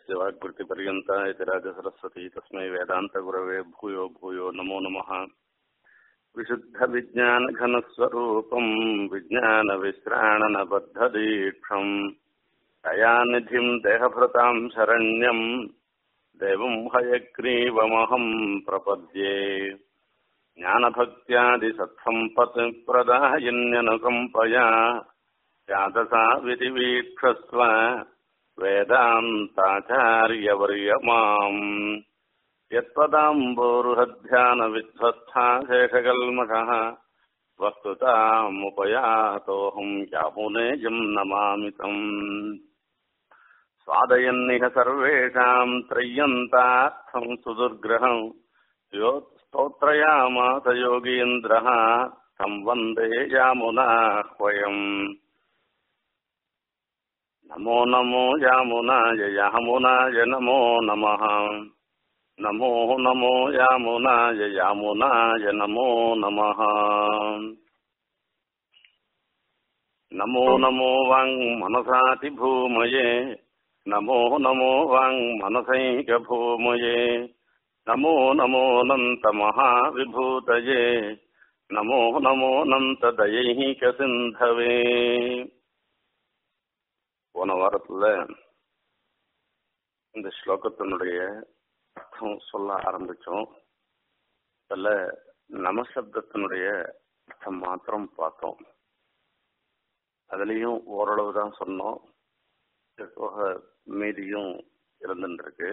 यस्य वाक्कृतिपर्यन्ता इति राजसरस्वती तस्मै वेदान्तगुरवे भूयो भूयो नमो नमः विशुद्धविज्ञानघनस्वरूपम् विज्ञानविश्राणनबद्धदीक्षम् दयानिधिम् देहभृताम् शरण्यम् देवम् हयग्रीवमहम् प्रपद्ये ज्ञानभक्त्यादिसत्सम्पत् प्रदायन्यनुकम्पया यादसा विधिवीक्षस्व वेदान्ताचार्यवर्यमाम् यत्पदाम्बोरुहध्यानविध्वस्था शेषकल्मषः वस्तुतामुपयातोऽहम् यामुनेजम् नमामि तम् स्वादयन्निह सर्वेषाम् त्रय्यन्तार्थम् सुदुर्ग्रहम् यो स्तोत्रयामास योगीन्द्रः तम् वन्दे यामुनाह्वयम् नमो नमो यामुनाय यामुनाय नमो नमः नमो नमो यामुनाय यामुनाय नमो नमः नमो नमो वाङ्मनसातिभूमये नमो नमो वाङ्मनसैकभूमये नमो नमोऽनन्तमहाविभूतये नमो नमोऽनन्तदयैकसिन्धवे போன வாரத்துல இந்த ஸ்லோகத்தினுடைய அர்த்தம் சொல்ல ஆரம்பிச்சோம் அதில் நமசப்தத்தினுடைய அர்த்தம் மாத்திரம் பார்த்தோம் அதுலேயும் ஓரளவு தான் சொன்னோம் போக மீதியும் இருந்துருக்கு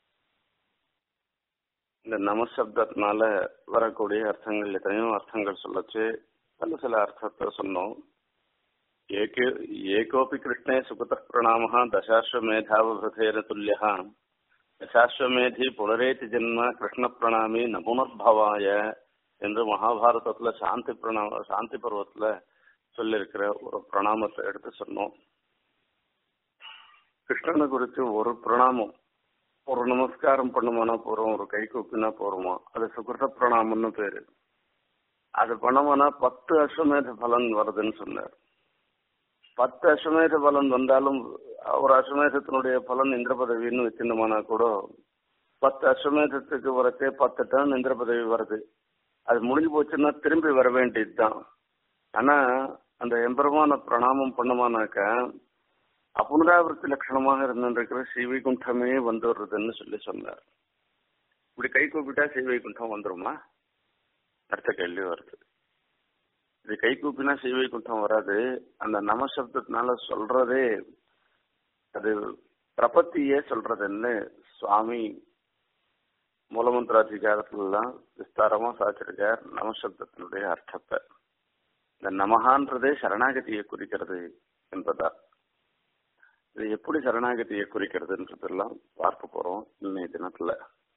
இந்த நமசப்தத்தினால வரக்கூடிய அர்த்தங்கள் எத்தனையோ அர்த்தங்கள் சொல்லச்சு அதில் சில அர்த்தத்தை சொன்னோம் एके एकोऽपि कृष्णे सुकृतः प्रणामः दशाश्वमेधावभृतेन तुल्यः दशाश्वमेधि புனரேதி ஜென்ம கிருஷ்ண பிரணாமி நபுனர்பவாய என்று மகாபாரதத்துல சாந்தி பிரணாம சாந்தி பருவத்துல சொல்லியிருக்கிற ஒரு பிரணாமத்தை எடுத்து சொன்னோம் கிருஷ்ணனை குறித்து ஒரு பிரணாமம் ஒரு நமஸ்காரம் பண்ணுமானா போறோம் ஒரு கை கூப்பினா போறோமா அது சுகிருத பிரணாமம்னு பேரு அது பண்ணமானா பத்து அஸ்வமேத பலன் வருதுன்னு சொன்னார் பத்து அஸ்வமேத பலன் வந்தாலும் ஒரு அஸ்வமேதத்தினுடைய பலன் இந்திர பதவின்னு வச்சிருந்தோம்னா கூட பத்து அஸ்வமேதத்துக்கு வரத்தே பத்து டன் இந்திர பதவி வருது அது முடிஞ்சு போச்சுன்னா திரும்பி வர வேண்டியதுதான் ஆனா அந்த எம்பெருமான பிரணாமம் பண்ணமானாக்க அப்புனராவிருத்தி லட்சணமாக இருந்திருக்கிற ஸ்ரீவைகுண்டமே வந்துடுறதுன்னு சொல்லி சொன்னார் இப்படி கை கூப்பிட்டா ஸ்ரீவைகுண்டம் வந்துருமா அடுத்த கேள்வி வருது இது கை கூப்பினா ஸ்ரீவைகுண்டம் வராது அந்த நமசப்தத்தினால சொல்றதே அது பிரபத்தியே சொல்றதுன்னு சுவாமி மூலமந்திராதிகாரத்துலாம் விஸ்தாரமா சாச்சிருக்கார் நமசப்தத்தினுடைய அர்த்தத்தை இந்த நமகான்றதே சரணாகதியை குறிக்கிறது என்பதா இது எப்படி சரணாகதியை குறிக்கிறதுன்றதெல்லாம் பார்க்க போறோம் இன்னைய தினத்துல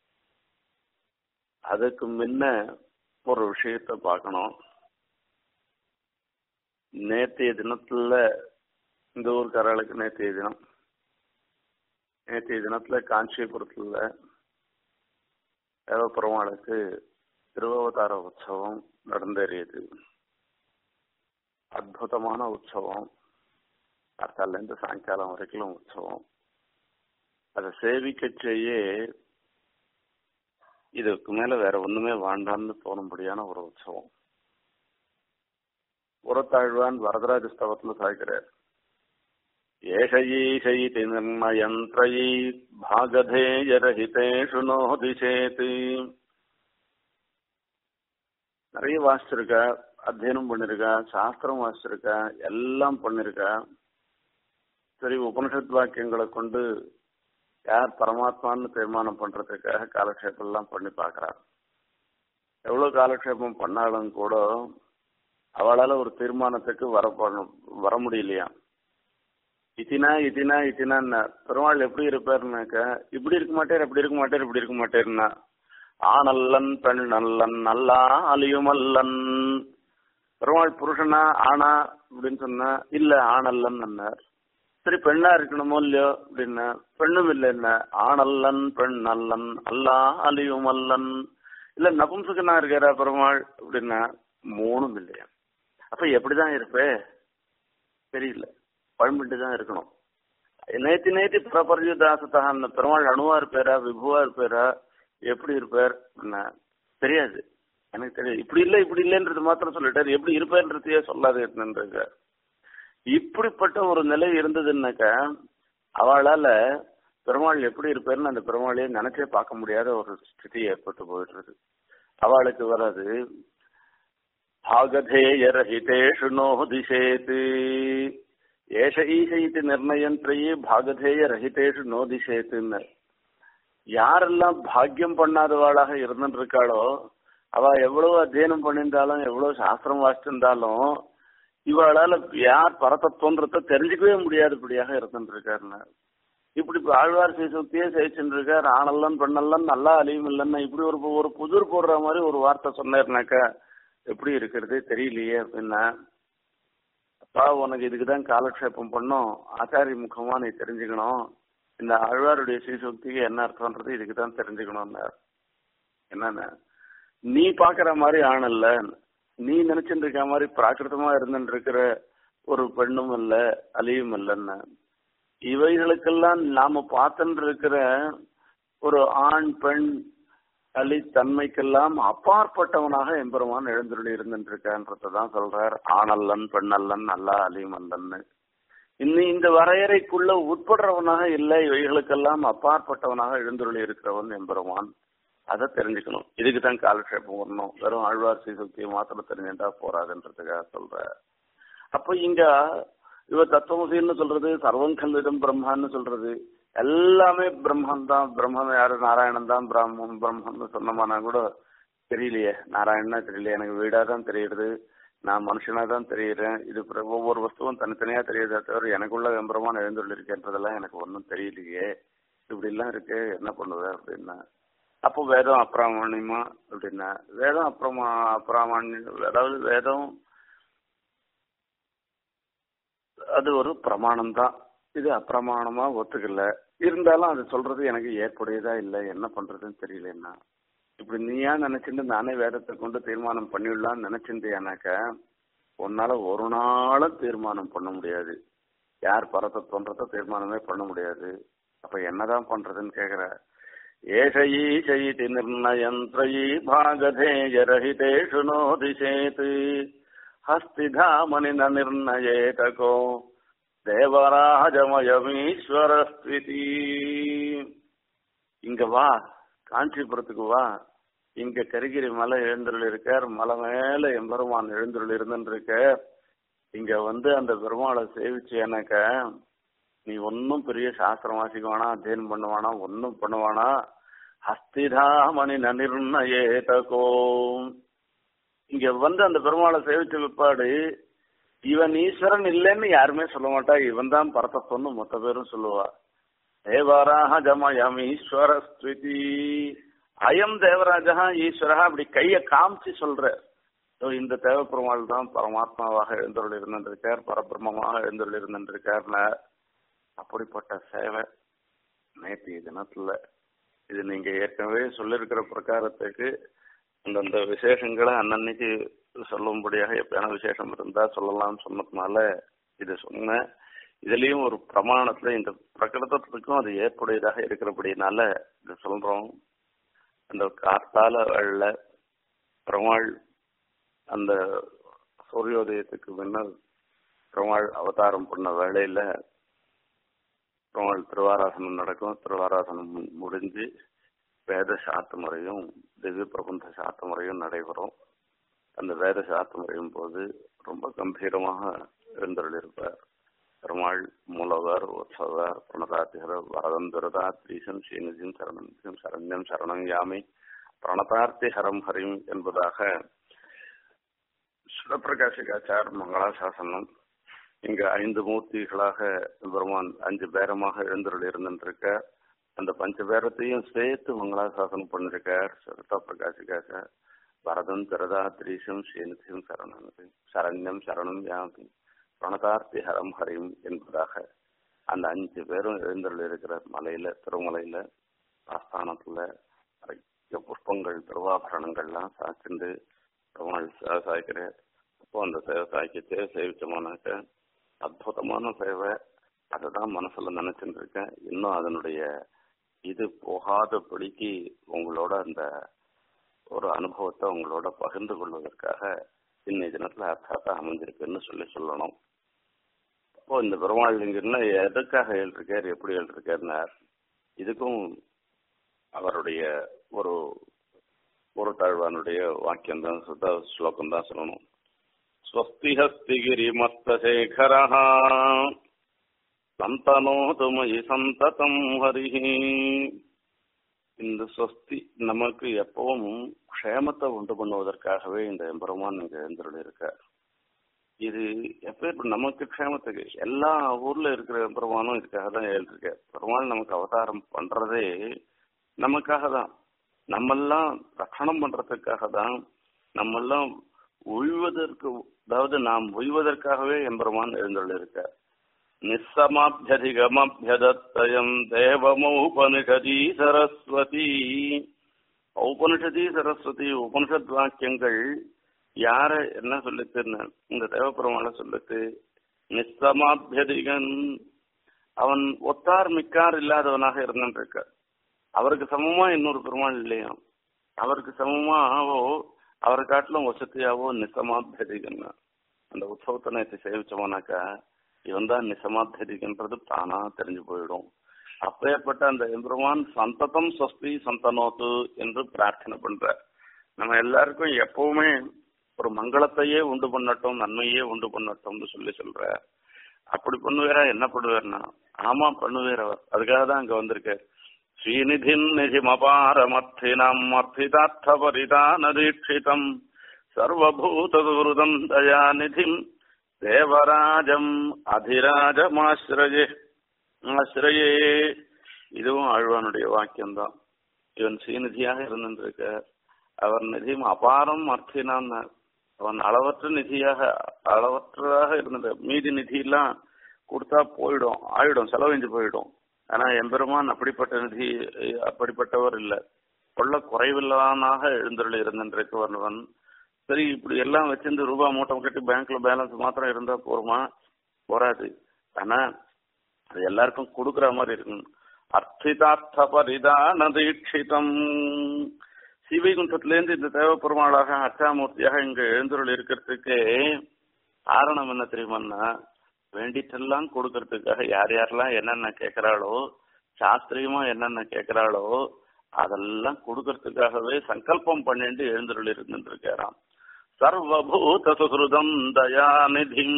அதுக்கு முன்ன ஒரு விஷயத்த பார்க்கணும் நேற்றைய தினத்துல இந்த ஊருக்காரர்களுக்கு நேற்றைய தினம் நேற்றைய தினத்துல காஞ்சிபுரத்துல தேவப்பெருமாளுக்கு திருவவதார உற்சவம் நடந்தேறியது அற்புதமான உற்சவம் காத்தாலேருந்து சாயங்காலம் வரைக்கும் உற்சவம் அதை சேவிக்க செய்ய இதுக்கு மேல வேற ஒண்ணுமே வேண்டாம்னு தோணும்படியான ஒரு உற்சவம் புறத்தாழ்வான் வரதராஜ ஸ்தவத்துல சாய்க்கிறார் ஏஷயீஷயிதி நிர்ணயந்திரயி பாகதேயரஹிதேஷு நோதிசேத் நிறைய வாசிச்சிருக்கா அத்தியனம் பண்ணிருக்கா சாஸ்திரம் வாசிச்சிருக்கா எல்லாம் பண்ணிருக்கா சரி உபனிஷத் வாக்கியங்களை கொண்டு யார் பரமாத்மான்னு தீர்மானம் பண்றதுக்காக காலக்ஷேபம் எல்லாம் பண்ணி பாக்குறார் எவ்வளவு காலக்ஷேபம் பண்ணாலும் கூட அவளால ஒரு தீர்மானத்துக்கு வர வர முடியலையா இத்தினா இத்தினா இத்தினா பெருமாள் எப்படி இருப்பாருனாக்க இப்படி இருக்க மாட்டார் அப்படி இருக்க மாட்டார் இப்படி இருக்க மாட்டேர்னா ஆனல்லன் பெண் நல்லன் நல்லா அலியுமல்லன் பெருமாள் புருஷனா ஆனா அப்படின்னு சொன்னா இல்ல ஆனல்லன் அன்னார் சரி பெண்ணா இருக்கணுமோ இல்லையோ அப்படின்னா பெண்ணும் இல்லை என்ன ஆனல்லன் பெண் நல்லன் அல்லா அலியுமல்லன் இல்ல நபும்சுக்கனா இருக்காரா பெருமாள் அப்படின்னா மூணும் இல்லையா அப்ப எப்படிதான் இருப்பே தெரியல பழம்பிட்டு தான் இருக்கணும் நேத்தி நேத்தி பிரபரியுதாசத்தா அந்த பெருமாள் அணுவா இருப்பாரா விபுவா இருப்பாரா எப்படி இருப்பார் என்ன தெரியாது எனக்கு தெரியாது இப்படி இல்லை இப்படி இல்லைன்றது மாத்திரம் சொல்லிட்டாரு எப்படி இருப்பார்ன்றதையே சொல்லாது இருக்க இப்படிப்பட்ட ஒரு நிலை இருந்ததுன்னாக்கா அவளால பெருமாள் எப்படி இருப்பாருன்னு அந்த பெருமாளையே நினைச்சே பார்க்க முடியாத ஒரு ஸ்திதி ஏற்பட்டு போயிடுறது அவளுக்கு வராது பாகதேயரஹிதேஷு நோதிஷேத் ஏஷ ஈஷ இது நிர்ணயந்திரையே பாகதேய ரஹிதேஷு நோதிஷேத்துன்னு யாரெல்லாம் பாக்கியம் பண்ணாதவாளாக இருந்துட்டு இருக்காளோ அவ எவ்வளவு அத்தியனம் பண்ணியிருந்தாலும் எவ்வளவு சாஸ்திரம் வாசிச்சிருந்தாலும் இவளால யார் பரதத்துவன்றத தெரிஞ்சுக்கவே முடியாதபடியாக இருந்துட்டு இருக்காருன்னு இப்படி இப்ப ஆழ்வார் சீசத்தையே சேவிச்சுட்டு இருக்கார் ஆனல்லாம் பெண்ணெல்லாம் நல்லா அழியும் இல்லைன்னா இப்படி ஒரு ஒரு புதிர் போடுற மாதிரி ஒரு வார்த்தை சொன்னாருனாக்கா எப்படி இருக்கிறது தெரியலையே அப்படின்னா அப்பா உனக்கு இதுக்குதான் காலக்ஷேபம் பண்ணும் ஆச்சாரிய முகமா நீ தெரிஞ்சுக்கணும் இந்த ஆழ்வாருடைய சீசக்திக்கு என்ன அர்த்தம்ன்றது இதுக்கு தான் தெரிஞ்சுக்கணும்னார் என்னன்னா நீ பாக்குற மாதிரி ஆணல்ல நீ நினைச்சுட்டு இருக்க மாதிரி பிராகிருத்தமா இருந்துட்டு இருக்கிற ஒரு பெண்ணும் இல்ல அலியும் இல்லைன்னு இவைகளுக்கெல்லாம் நாம பார்த்துட்டு இருக்கிற ஒரு ஆண் பெண் அலி தன்மைக்கெல்லாம் அப்பாற்பட்டவனாக எம்பெருமான் எழுந்துள்ளி இருந்துட்டு இருக்கான்றதான் சொல்றார் ஆணல்லன் பெண்ணல்லன் அல்லா அலிமல்லன்னு இன்னும் இந்த வரையறைக்குள்ள உட்படுறவனாக இல்லை இவைகளுக்கெல்லாம் அப்பாற்பட்டவனாக எழுந்துள்ளி இருக்கிறவன் எம்பெருமான் அதை தெரிஞ்சுக்கணும் இதுக்கு தான் காலக்ஷேபம் வரணும் வெறும் ஆழ்வார் சீசக்தியை மாத்திரம் தெரிஞ்சுட்டா போறாதுன்றதுக்காக சொல்ற அப்ப இங்க இவ தத்துவமசின்னு சொல்றது சர்வம் கல்விதம் பிரம்மான்னு சொல்றது எல்லாமே பிரம்மன் தான் பிரம்மன் யாரு நாராயணன் தான் பிராமன் பிரம்மன் சொன்னமானா கூட தெரியலையே நாராயணனா தெரியலையே எனக்கு வீடா தான் தெரியுது நான் மனுஷனா தான் தெரியுறேன் இது ஒவ்வொரு வஸ்துவும் தனித்தனியா தெரியுதே தவிர எனக்குள்ள வெம்பரமான எழுந்துள்ளிருக்கேன்றதெல்லாம் எனக்கு ஒன்றும் தெரியலையே இப்படி எல்லாம் இருக்கு என்ன பண்ணுவ அப்படின்னா அப்போ வேதம் அப்பிராமணியமா அப்படின்னா வேதம் அப்புறமா அப்பிராமணியம் அதாவது வேதம் அது ஒரு பிரமாணம் தான் இது அப்பிரமாணமா ஒத்துக்கல இருந்தாலும் அது சொல்றது எனக்கு ஏற்புடையதா இல்லை என்ன பண்றதுன்னு தெரியலன்னா இப்படி நீயா நினைச்சிட்டு நானே வேதத்தை கொண்டு தீர்மானம் பண்ணிவிடலாம்னு நினைச்சிருந்தேனாக்க உன்னால ஒரு நாளும் தீர்மானம் பண்ண முடியாது யார் பரத்தை தோன்றத தீர்மானமே பண்ண முடியாது அப்ப என்னதான் பண்றதுன்னு கேக்குற ஏஷயீ சைதி நிர்ணயந்திரயீ பாகதேயரஹிதேஷு நோதிசேத் ஹஸ்திதாமனி ந நிர்ணயேதகோ தேவராஜமயமீஸ்வரஸ்திதி இங்க வா காஞ்சிபுரத்துக்கு வா இங்க கரிகிரி மலை எழுந்துள்ள இருக்கார் மலை மேல எம்பெருமான் எழுந்துள்ள இருந்துட்டு இருக்க இங்க வந்து அந்த பெருமாளை சேவிச்சேனாக்க நீ ஒன்னும் பெரிய சாஸ்திரம் வாசிக்க வேணாம் அத்தியனம் பண்ணுவானா ஒன்னும் பண்ணுவானா ஹஸ்திதாமணி நிர்ணயேதகோ இங்க வந்து அந்த பெருமாளை சேவிச்ச பிற்பாடு இவன் ஈஸ்வரன் இல்லைன்னு யாருமே சொல்ல மாட்டா இவன் தான் பரத்தப்பன்னு மொத்த பேரும் சொல்லுவா தேவராக ஜமயம் ஈஸ்வர ஸ்துதி அயம் தேவராஜா ஈஸ்வரா அப்படி கைய காமிச்சு சொல்ற இந்த தேவ பெருமாள் தான் பரமாத்மாவாக எழுந்தருள் இருந்திருக்கார் பரபிரமமாக எழுந்தருள் இருந்திருக்கார்ல அப்படிப்பட்ட சேவை நேற்றைய தினத்துல இது நீங்க ஏற்கனவே சொல்லியிருக்கிற பிரகாரத்துக்கு அந்தந்த விசேஷங்களை அன்னன்னைக்கு சொல்லும்படியாக எப்பயான விசேஷம் இருந்தா சொல்லலாம்னு சொன்னதுனால இது சொன்னேன் இதுலயும் ஒரு பிரமாணத்துல இந்த பிரகிருதத்துக்கும் அது ஏற்புடையதாக இருக்கிறபடினால இது சொல்றோம் அந்த காத்தால வெள்ள பெருமாள் அந்த சூரியோதயத்துக்கு முன்னர் பெருமாள் அவதாரம் பண்ண வேளையில பெருமாள் திருவாராசனம் நடக்கும் திருவாராசனம் முடிஞ்சு வேத சாத்து முறையும் திவ்ய பிரபந்த சாத்து முறையும் நடைபெறும் அந்த வேத சாத்து முறையும் போது ரொம்ப கம்பீரமாக எழுந்தருளிருப்பார் பெருமாள் மூலவர் உற்சவர் பிரணதாத்திகர் வரதம் துரதாத்ரீசம் ஸ்ரீநிதியும் சரணம் சரண்யம் சரணம் யாமை பிரணதார்த்தி ஹரம் ஹரிம் என்பதாக சிவபிரகாசிகாச்சார் மங்களாசாசனம் இங்க ஐந்து மூர்த்திகளாக பெருமான் அஞ்சு பேரமாக எழுந்தருள் இருந்துருக்க அந்த பஞ்ச பேரத்தையும் சேர்த்து மங்களாசாசனம் பண்ணிருக்கார் சிவதா பிரகாசிகாச்சார் பரதம் திரதாத்ரீசம் ஸ்ரீநிதியும் சரணம் சரண்யம் சரணம் யாமி பிரணதார்த்தி ஹரம் ஹரிம் என்பதாக அந்த அஞ்சு பேரும் எழுந்தருள் இருக்கிற மலையில திருமலையில ஆஸ்தானத்துல நிறைய புஷ்பங்கள் திருவாபரணங்கள்லாம் சாய்ச்சிண்டு பெருமாள் சேவை சாய்க்கிற அப்போ அந்த சேவை சாய்க்கிட்டே சேவிச்சோம்னாக்க அற்புதமான சேவை அதை தான் மனசுல நினைச்சுட்டு இருக்கேன் இன்னும் அதனுடைய இது போகாதபடிக்கு உங்களோட அந்த ஒரு அனுபவத்தை உங்களோட பகிர்ந்து கொள்வதற்காக இன்னைய தினத்துல அர்த்தத்தை அமைஞ்சிருக்குன்னு சொல்லி சொல்லணும் அப்போ இந்த பெருமாள் லிங்கம்னா எதுக்காக எழுதிருக்கார் எப்படி எழுதிருக்காருன்னார் இதுக்கும் அவருடைய ஒரு ஒரு தாழ்வானுடைய வாக்கியம் தான் சுத்த ஸ்லோகம் தான் சொல்லணும் ஸ்வஸ்தி ஹஸ்திகிரி மஸ்தசேகரா சந்தனோது மயி சந்ததம் ஹரிஹி இந்த ஸ்வஸ்தி நமக்கு எப்பவும் க்ஷேமத்தை உண்டு பண்ணுவதற்காகவே இந்த எம்பெருமான் இங்க எழுந்துள்ள இருக்கார் இது எப்ப நமக்கு க்ஷேமத்துக்கு எல்லா ஊர்ல இருக்கிற பெருமானும் இதுக்காக தான் எழுதிருக்க பெருமாள் நமக்கு அவதாரம் பண்றதே நமக்காக தான் நம்மெல்லாம் ரட்சணம் பண்றதுக்காக தான் நம்மெல்லாம் உய்வதற்கு அதாவது நாம் உய்வதற்காகவே எம்பெருமான் எழுந்துள்ள இருக்கார் நிசமாபியதிகமபியதத்தயம் தேவமௌபனிஷதி சரஸ்வதி ஔபனிஷதி சரஸ்வதி உபனிஷத் வாக்கியங்கள் யார என்ன சொல்லுச்சுன்னு இந்த தேவபெருமாளை சொல்லுச்சு நிசமாபியதிகன் அவன் ஒத்தார் மிக்கார் இல்லாதவனாக இருந்துருக்க அவருக்கு சமமா இன்னொரு பெருமாள் இல்லையா அவருக்கு சமமாவோ அவரை காட்டிலும் வசதியாவோ நிசமாபியதிகன் அந்த உற்சவத்தை நேற்று சேவிச்சோம்னாக்கா இவன் தான் நிசமாபியதிகன்றது தானா தெரிஞ்சு போயிடும் அப்பேற்பட்ட அந்த எம்பெருமான் சந்ததம் சொஸ்தி சந்தனோத்து என்று பிரார்த்தனை பண்ற நம்ம எல்லாருக்கும் எப்பவுமே ஒரு மங்களத்தையே உண்டு பண்ணட்டும் நன்மையே உண்டு பண்ணட்டும்னு சொல்லி சொல்ற அப்படி பண்ணுவேரா என்ன பண்ணுவேர்னா ஆமா பண்ணுவேர் அவர் அதுக்காக தான் அங்க வந்திருக்கார் ஸ்ரீநிதின் நிதிமபாரமர்த்தினம் அர்த்திதார்த்த பரிதான தீட்சிதம் சர்வபூததுருதம் தயாநிதிம் தேவராஜம் அதிராஜமாசிரயே ஆசிரயே இதுவும் ஆழ்வானுடைய வாக்கியம்தான் இவன் ஸ்ரீநிதியாக இருந்திருக்க அவர் நிதியும் அபாரம் அர்த்தினான் அவன் அளவற்ற நிதியாக அளவற்றதாக இருந்தது மீதி நிதியெல்லாம் கொடுத்தா போயிடும் ஆயிடும் செலவழிஞ்சு போயிடும் ஆனா எம்பெருமான் அப்படிப்பட்ட நிதி அப்படிப்பட்டவர் இல்லை கொள்ள குறைவில்லானாக எழுந்தருள் இருந்திருக்கவன் சரி இப்படி எல்லாம் வச்சிருந்து ரூபா மூட்டை கட்டி பேங்க்ல பேலன்ஸ் மாத்திரம் இருந்தா போருமா போராது ஆனா அது எல்லாருக்கும் கொடுக்குற மாதிரி இருக்கும் அர்த்திதார்த்த பரிதான தீட்சிதம் ஸ்ரீவைகுண்டத்திலேருந்து இந்த தேவப்பெருமாளாக அச்சாமூர்த்தியாக இங்க எழுந்தருள் இருக்கிறதுக்கு காரணம் என்ன தெரியுமான்னா வேண்டிட்டெல்லாம் கொடுக்கறதுக்காக யார் யாரெல்லாம் என்னென்ன கேட்கிறாளோ சாஸ்திரியமா என்னென்ன கேட்கிறாளோ அதெல்லாம் கொடுக்கறதுக்காகவே சங்கல்பம் பண்ணிட்டு எழுந்தருள் இருந்துருக்காராம் சர்வபூத சுகிருதம் தயாநிதிம்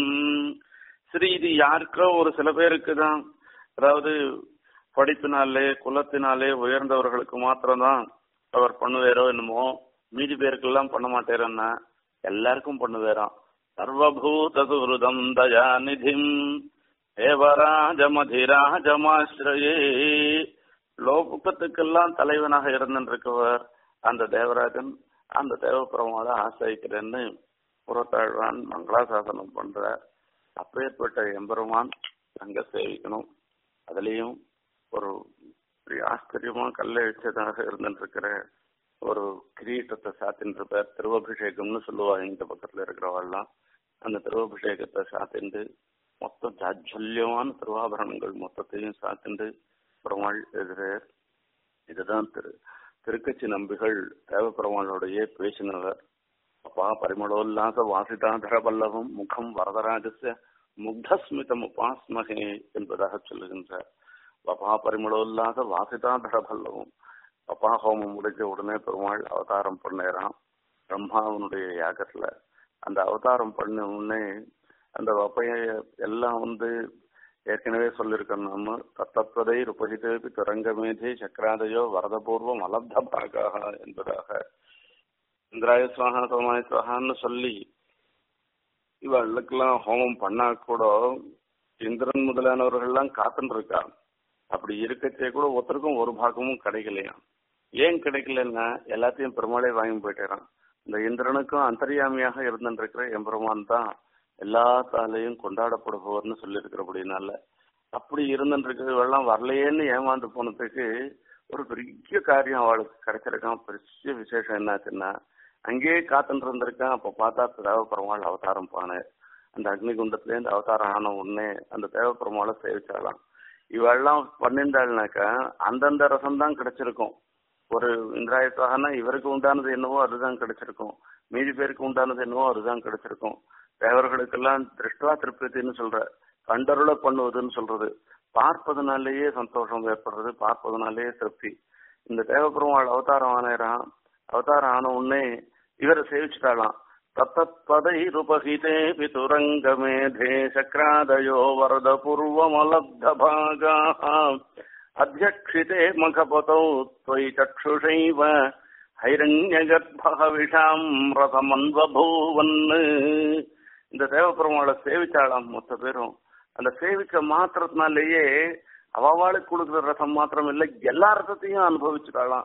சரி இது யாருக்கோ ஒரு சில பேருக்கு தான் அதாவது படிப்பினாலே குலத்தினாலே உயர்ந்தவர்களுக்கு மாத்திரம்தான் அவர் பண்ணுவேரோ என்னமோ மீதி பேருக்கெல்லாம் பண்ண மாட்டேறன்னா எல்லாருக்கும் பண்ணுவேராம் சர்வபூத சுகிருதம் தயாநிதிம் தேவராஜமதிராஜமாசிரயே லோகத்துக்கெல்லாம் தலைவனாக இருந்திருக்கவர் அந்த தேவராஜன் அந்த தேவபுரமால ஆசிரிக்கிறேன்னு புறத்தாழ்வான் மங்களாசாசனம் பண்ற அப்பேற்பட்ட எம்பெருமான் அங்க சேவிக்கணும் அதுலயும் ஒரு ஆச்சரியமா கல்லெழுச்சதாக இருந்துருக்கிற ஒரு கிரீட்டத்தை சாத்தின்ற பேர் திருவபிஷேகம்னு சொல்லுவாங்க இந்த பக்கத்துல இருக்கிறவாள்லாம் அந்த திருவபிஷேகத்தை சாத்திண்டு மொத்தம் ஜாஜல்யமான திருவாபரணங்கள் மொத்தத்தையும் சாத்திண்டு பெருமாள் எழுதுறார் இதுதான் திரு திருக்கச்சி நம்பிகள் தேவப்பெருமாளோடையே பேசினவர் அப்பா பரிமளோல்லாச வாசிதாதர பல்லவம் முகம் வரதராஜஸ்ய முக்தஸ்மிதம் உபாஸ்மகே என்பதாக சொல்லுகின்றார் பபா பரிமளோல்லாச வாசிதாதர பல்லவம் பப்பா ஹோமம் முடிஞ்ச உடனே பெருமாள் அவதாரம் பண்ணேறான் பிரம்மாவனுடைய யாகத்துல அந்த அவதாரம் பண்ண உடனே அந்த வப்பைய எல்லாம் வந்து ஏற்கனவே சொல்லியிருக்கோம் நம்ம தத்தத்வதை ருபகிதேபி துரங்கமேதி சக்கராதயோ வரதபூர்வம் அலப்த பாகாக என்பதாக இந்திராய சுவாகா சோமாய சுவாகான்னு சொல்லி இவளுக்கெல்லாம் ஹோமம் பண்ணா கூட இந்திரன் முதலானவர்கள்லாம் காத்துன்னு இருக்கா அப்படி இருக்கச்சே கூட ஒருத்தருக்கும் ஒரு பாகமும் கிடைக்கலையா ஏன் கிடைக்கலன்னா எல்லாத்தையும் பெருமாளே வாங்கி போயிட்டேறான் இந்த இந்திரனுக்கும் அந்தரியாமியாக இருந்துருக்கிற எம்பெருமான் தான் எல்லா தாலையும் கொண்டாடப்படுபவர்னு சொல்லியிருக்கிறபடினால அப்படி இருந்துருக்கிறவெல்லாம் வரலையேன்னு ஏமாந்து போனதுக்கு ஒரு பெரிய காரியம் அவளுக்கு கிடைச்சிருக்கான் பெரிய விசேஷம் என்னாச்சுன்னா அங்கேயே காத்துட்டு இருந்திருக்கான் அப்ப பார்த்தா தேவ பெருமாள் அவதாரம் பானு அந்த அக்னிகுண்டத்திலேருந்து அவதாரம் ஆன உடனே அந்த தேவப்பெருமாளை சேவிச்சாலாம் இவெல்லாம் பண்ணியிருந்தாள்னாக்கா அந்தந்த ரசம் தான் கிடைச்சிருக்கும் ஒரு இந்திராயத்தாகனா இவருக்கு உண்டானது என்னவோ அதுதான் கிடைச்சிருக்கும் மீதி பேருக்கு உண்டானது என்னவோ அதுதான் கிடைச்சிருக்கும் தேவர்களுக்கெல்லாம் திருஷ்டா திருப்தின்னு சொல்ற கண்டருள பண்ணுவதுன்னு சொல்றது பார்ப்பதனாலேயே சந்தோஷம் ஏற்படுறது பார்ப்பதனாலேயே திருப்தி இந்த தேவபெருமாள் அவதாரம் ஆனேரான் அவதாரம் ஆன உடனே இவரை சேவிச்சுட்டாலாம் தத்தத்பதைருபகிதே பிதுரங்கமேதே சக்ராதயோ வரத பூர்வமலப்தபாகாः அத்தியக்ஷிதே மகபதௌ त्वयि चक्षुषैव ஹைரண்யகர்பகவிஷாம் ரதமன்வபூவன் இந்த தேவபெருமாளை சேவிச்சாளாம் மொத்த பேரும் அந்த சேவிக்க மாத்திரத்தினாலேயே அவளுக்கு கொடுக்குற ரசம் மாத்திரம் இல்லை எல்லா ரசத்தையும் அனுபவிச்சுட்டாளாம்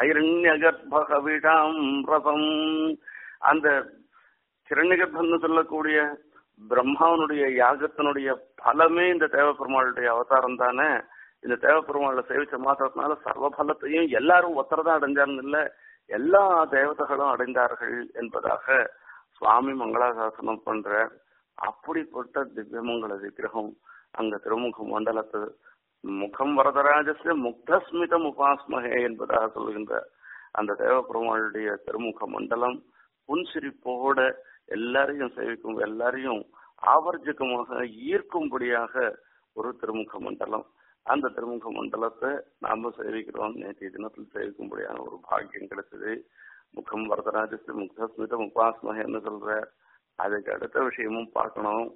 ஹைரண்யகர்பகவிஷாம் ரசம் அந்த கிரண்யகர்பன்னு சொல்லக்கூடிய பிரம்மாவனுடைய யாகத்தினுடைய பலமே இந்த தேவபெருமாளுடைய அவதாரம் தானே இந்த தேவபெருமாளை சேவிச்ச மாத்திரத்தினால சர்வ பலத்தையும் எல்லாரும் ஒத்தரதான் அடைஞ்சாருன்னு இல்ல எல்லா தேவதைகளும் அடைந்தார்கள் என்பதாக சுவாமி மங்களாசாசனம் பண்ற அப்படிப்பட்ட திவ்யமங்கல விக்கிரகம் அங்க திருமுக மண்டலத்து முகம் வரதராஜஸ்ய முக்தஸ்மிதம் உபாஸ்மகே என்பதாக சொல்லுகின்ற அந்த தேவபெருமாளுடைய திருமுக மண்டலம் புன்சிரிப்போட எல்லாரையும் சேவிக்கும் எல்லாரையும் ஆவர்ஜகமாக ஈர்க்கும்படியாக ஒரு திருமுக மண்டலம் அந்த திருமுக மண்டலத்தை நாம சேவிக்கிறோம் நேற்றைய தினத்தில் சேவிக்கும்படியான ஒரு பாக்கியம் கிடைச்சது முகம் வரதராஜஸ்து முக்தஸ்மிதம் உபாஸ்மகன்னு சொல்ற அதுக்கு அடுத்த விஷயமும் பார்க்கணும்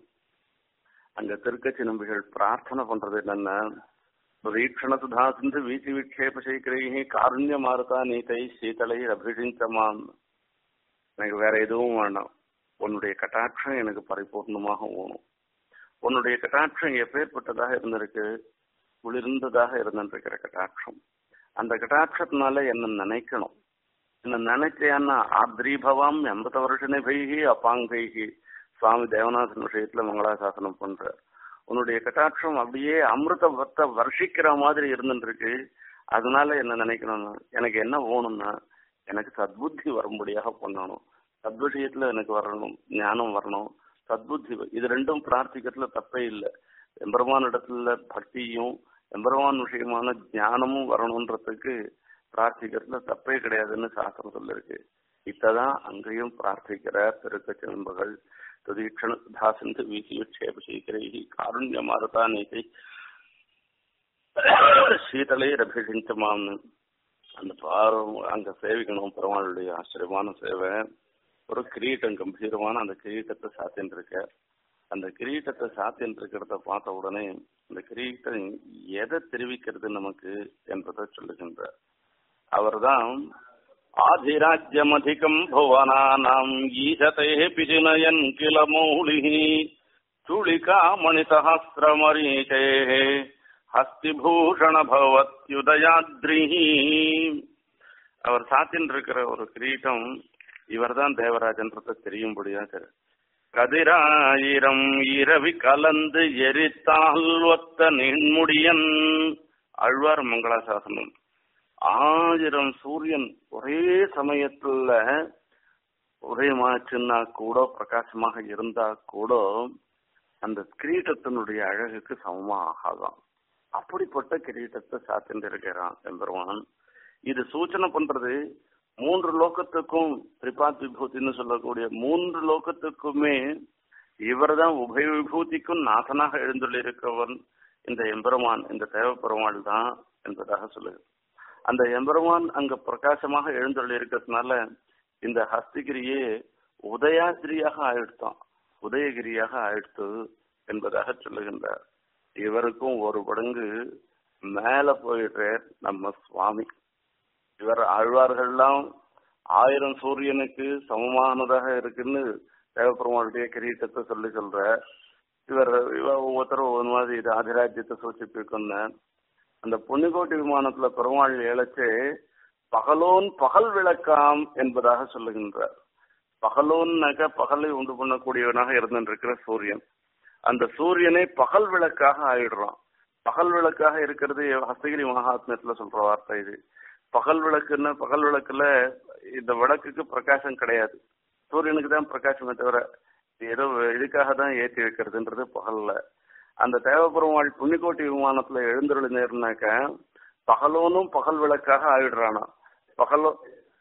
அங்க திருக்கச்சி நம்பிகள் பிரார்த்தனை பண்றது என்னன்னா ரீக்ஷண சுதா சிந்து வீசி விக்ஷேப சைக்கிரைஹி காருண்ய மாருதா நீதை சீதலை அபிஷிஞ்சமாம் எனக்கு வேற எதுவும் வேண்டாம் உன்னுடைய கட்டாட்சம் எனக்கு பரிபூர்ணமாக வேணும் உன்னுடைய கட்டாட்சம் எப்பேற்பட்டதாக இருந்திருக்கு குளிர்ந்ததாக இருந்திருக்கிற கட்டாட்சம் அந்த கட்டாட்சத்தினால என்ன நினைக்கணும் என்ன நினைச்சேன்னா ஆத்ரீபவாம் எண்பது வருஷனே பைகி அப்பாங்கைகி சுவாமி தேவநாதன் விஷயத்துல மங்களாசாசனம் பண்ற உன்னுடைய கட்டாட்சம் அப்படியே அமிர்தத்தை வர்ஷிக்கிற மாதிரி இருந்துருக்கு அதனால என்ன நினைக்கணும்னா எனக்கு என்ன வேணும்னா எனக்கு சத்புத்தி வரும்படியாக பண்ணணும் சத்விஷயத்துல எனக்கு வரணும் ஞானம் வரணும் சத்புத்தி இது ரெண்டும் பிரார்த்திக்கிறதுல தப்பே இல்லை எம்பெருமான் இடத்துல பக்தியும் எம்பெருமான் விஷயமான ஞானமும் வரணுன்றதுக்கு பிரார்த்திக்கிறதுல தப்பே கிடையாதுன்னு சாஸ்திரம் சொல்லிருக்கு இத்ததான் அங்கேயும் பிரார்த்திக்கிறார் திருக்கச்சி நண்பர்கள் துதீட்சண தாசந்து வீசியுட்சேப சீக்கிரை காருண்ய மாறுதா நீதி சீதலை ரபிஷிஞ்சமான்னு அந்த பாரம் அங்க சேவிக்கணும் பெருமாளுடைய ஆச்சரியமான சேவை ஒரு கிரீட்டம் கம்பீரமான அந்த கிரீட்டத்தை சாத்தின்னு இருக்க அந்த கிரீட்டத்தை சாத்தின்னு இருக்கிறத பார்த்த உடனே அந்த கிரீட்டம் எதை தெரிவிக்கிறது நமக்கு என்பதை சொல்லுகின்றார் அவர்தான் ஆதிராஜ்யமதிகம் புவனானாம் ஈசதே பிஜினயன் கில மௌளி சுளிகாமணிசஹசிரமரீகே ஹஸ்திபூஷண பவத்யுதயாத்ரி அவர் சாத்தின் இருக்கிற ஒரு கிரீட்டம் இவர்தான் தேவராஜன்றத தெரியும்படியாக கதிராயிரம் இரவி கலந்து எரித்தால் ஒத்த நின்முடியன் அழ்வார் மங்களாசாசனம் ஆயிரம் சூரியன் ஒரே சமயத்துல உதயமாச்சுன்னா கூட பிரகாசமாக இருந்தா கூட அந்த கிரீட்டத்தினுடைய அழகுக்கு சமமா ஆகாதான் அப்படிப்பட்ட கிரீட்டத்தை சாத்திட்டு இருக்கிறான் எம்பெருமான் இது சூச்சனை பண்றது மூன்று லோகத்துக்கும் திரிபாத் விபூதின்னு சொல்லக்கூடிய மூன்று லோகத்துக்குமே இவர்தான் உபய விபூதிக்கும் நாதனாக எழுந்துள்ளிருக்கிறவன் இந்த எம்பெருமான் இந்த தேவப்பெருமாள் தான் என்பதாக சொல்லுது அந்த எம்பெருமான் அங்க பிரகாசமாக எழுந்துள்ள இருக்கிறதுனால இந்த ஹஸ்திகிரியே உதயாகிரியாக ஆயிடுத்தான் உதயகிரியாக ஆயிடுத்து என்பதாக சொல்லுகின்றார் இவருக்கும் ஒரு படங்கு மேல போயிடுறார் நம்ம சுவாமி இவர் ஆழ்வார்கள்லாம் ஆயிரம் சூரியனுக்கு சமமானதாக இருக்குன்னு தேவப்பெருமாளுடைய கிரீட்டத்தை சொல்லி சொல்ற இவர் இவர் ஒவ்வொருத்தரும் ஒரு மாதிரி இது ஆதிராஜ்யத்தை சூச்சிப்பிருக்குன்னு அந்த புண்ணிகோட்டி விமானத்துல பெருமாள் ஏழச்சு பகலோன் பகல் விளக்காம் என்பதாக சொல்லுகின்றார் பகலோன்னாக்க பகலை உண்டு பண்ணக்கூடியவனாக இருந்திருக்கிற சூரியன் அந்த சூரியனை பகல் விளக்காக ஆயிடுறான் பகல் விளக்காக இருக்கிறது ஹஸ்தகிரி மகாத்மியத்துல சொல்ற வார்த்தை இது பகல் விளக்குன்னா பகல் விளக்குல இந்த விளக்குக்கு பிரகாசம் கிடையாது சூரியனுக்கு தான் பிரகாசமே தவிர ஏதோ இதுக்காக தான் ஏற்றி வைக்கிறதுன்றது பகல்ல அந்த தேவபெருமாள் புண்ணிக்கோட்டி விமானத்துல எழுந்தருளி நேர்னாக்க பகலோனும் பகல் விளக்காக ஆயிடுறானா பகலோ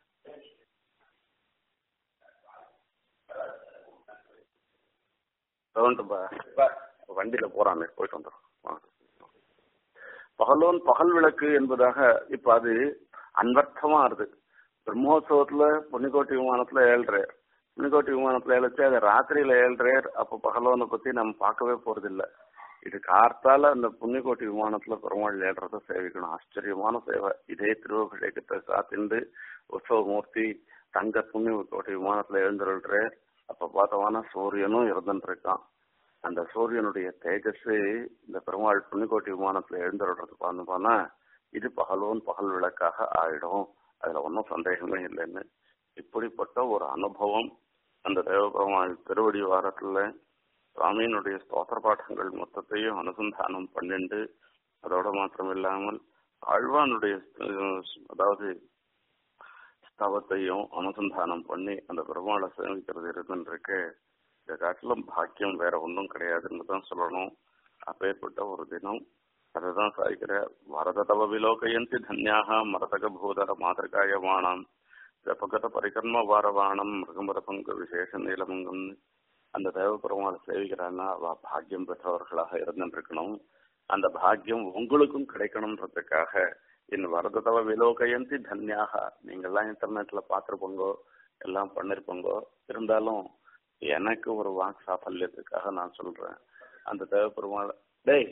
வண்டியில போறாங்க போயிட்டு வந்துடும் பகலோன் பகல் விளக்கு என்பதாக இப்ப அது அன்வர்த்தமா இருது பிரம்மோத்சவத்துல புண்ணிக்கோட்டி விமானத்துல ஏழ்றார் புண்ணிக்கோட்டி விமானத்துல ஏழச்சு அது ராத்திரியில ஏழ்றார் அப்ப பகலோனை பத்தி நம்ம பார்க்கவே போறது இல்ல இது கார்த்தால அந்த புண்ணிக்கோட்டி விமானத்துல பெருமாள் ஏழ்றத சேவிக்கணும் ஆச்சரியமான சேவை இதே திருவபிஷேகத்தை காத்திண்டு உற்சவமூர்த்தி தங்க புண்ணியக்கோட்டை விமானத்துல எழுந்துருள்றார் அப்ப பார்த்தோம்னா சூரியனும் இருந்துட்டு இருக்கான் அந்த சூரியனுடைய தேஜஸ் இந்த பெருமாள் புண்ணிக்கோட்டி விமானத்துல எழுந்துடுறது பார்த்தோம்னா இது பகலோன் பகல் விளக்காக ஆயிடும் அதுல ஒன்றும் சந்தேகமே இல்லைன்னு இப்படிப்பட்ட ஒரு அனுபவம் அந்த தேவபெருமாள் திருவடி வாரத்துல சுவாமியினுடைய ஸ்தோத்திர பாடங்கள் மொத்தத்தையும் அனுசந்தானம் பண்ணிண்டு அதோட மாத்திரம் இல்லாமல் ஆழ்வானுடைய அதாவது ஸ்தவத்தையும் அனுசந்தானம் பண்ணி அந்த பெருமாளை சேமிக்கிறது இருந்துருக்கு இந்த காட்டிலும் பாக்கியம் வேற ஒன்றும் கிடையாதுன்னு தான் சொல்லணும் அப்பேற்பட்ட ஒரு தினம் அதுதான் சாய்க்கிற வரததவ விலோகயந்தி தன்யாக மரதக பூதர மாதிரிகாயமானம் ஜபகத பரிகர்ம வாரவானம் மிருகமர பங்கு விசேஷ நீலமங்கம் அந்த தேவபெருமாளை சேவிக்கிறான்னா அவ பாக்கியம் பெற்றவர்களாக இருந்துருக்கணும் அந்த பாக்கியம் உங்களுக்கும் கிடைக்கணுன்றதுக்காக என் வரததவ விலோகயந்தி தன்யாக நீங்கெல்லாம் இன்டர்நெட்ல பார்த்துருப்போங்கோ எல்லாம் பண்ணிருப்போங்கோ இருந்தாலும் எனக்கு ஒரு வாக் சாஃபல்யத்துக்காக நான் சொல்றேன் அந்த தேவபெருமாள் டேய்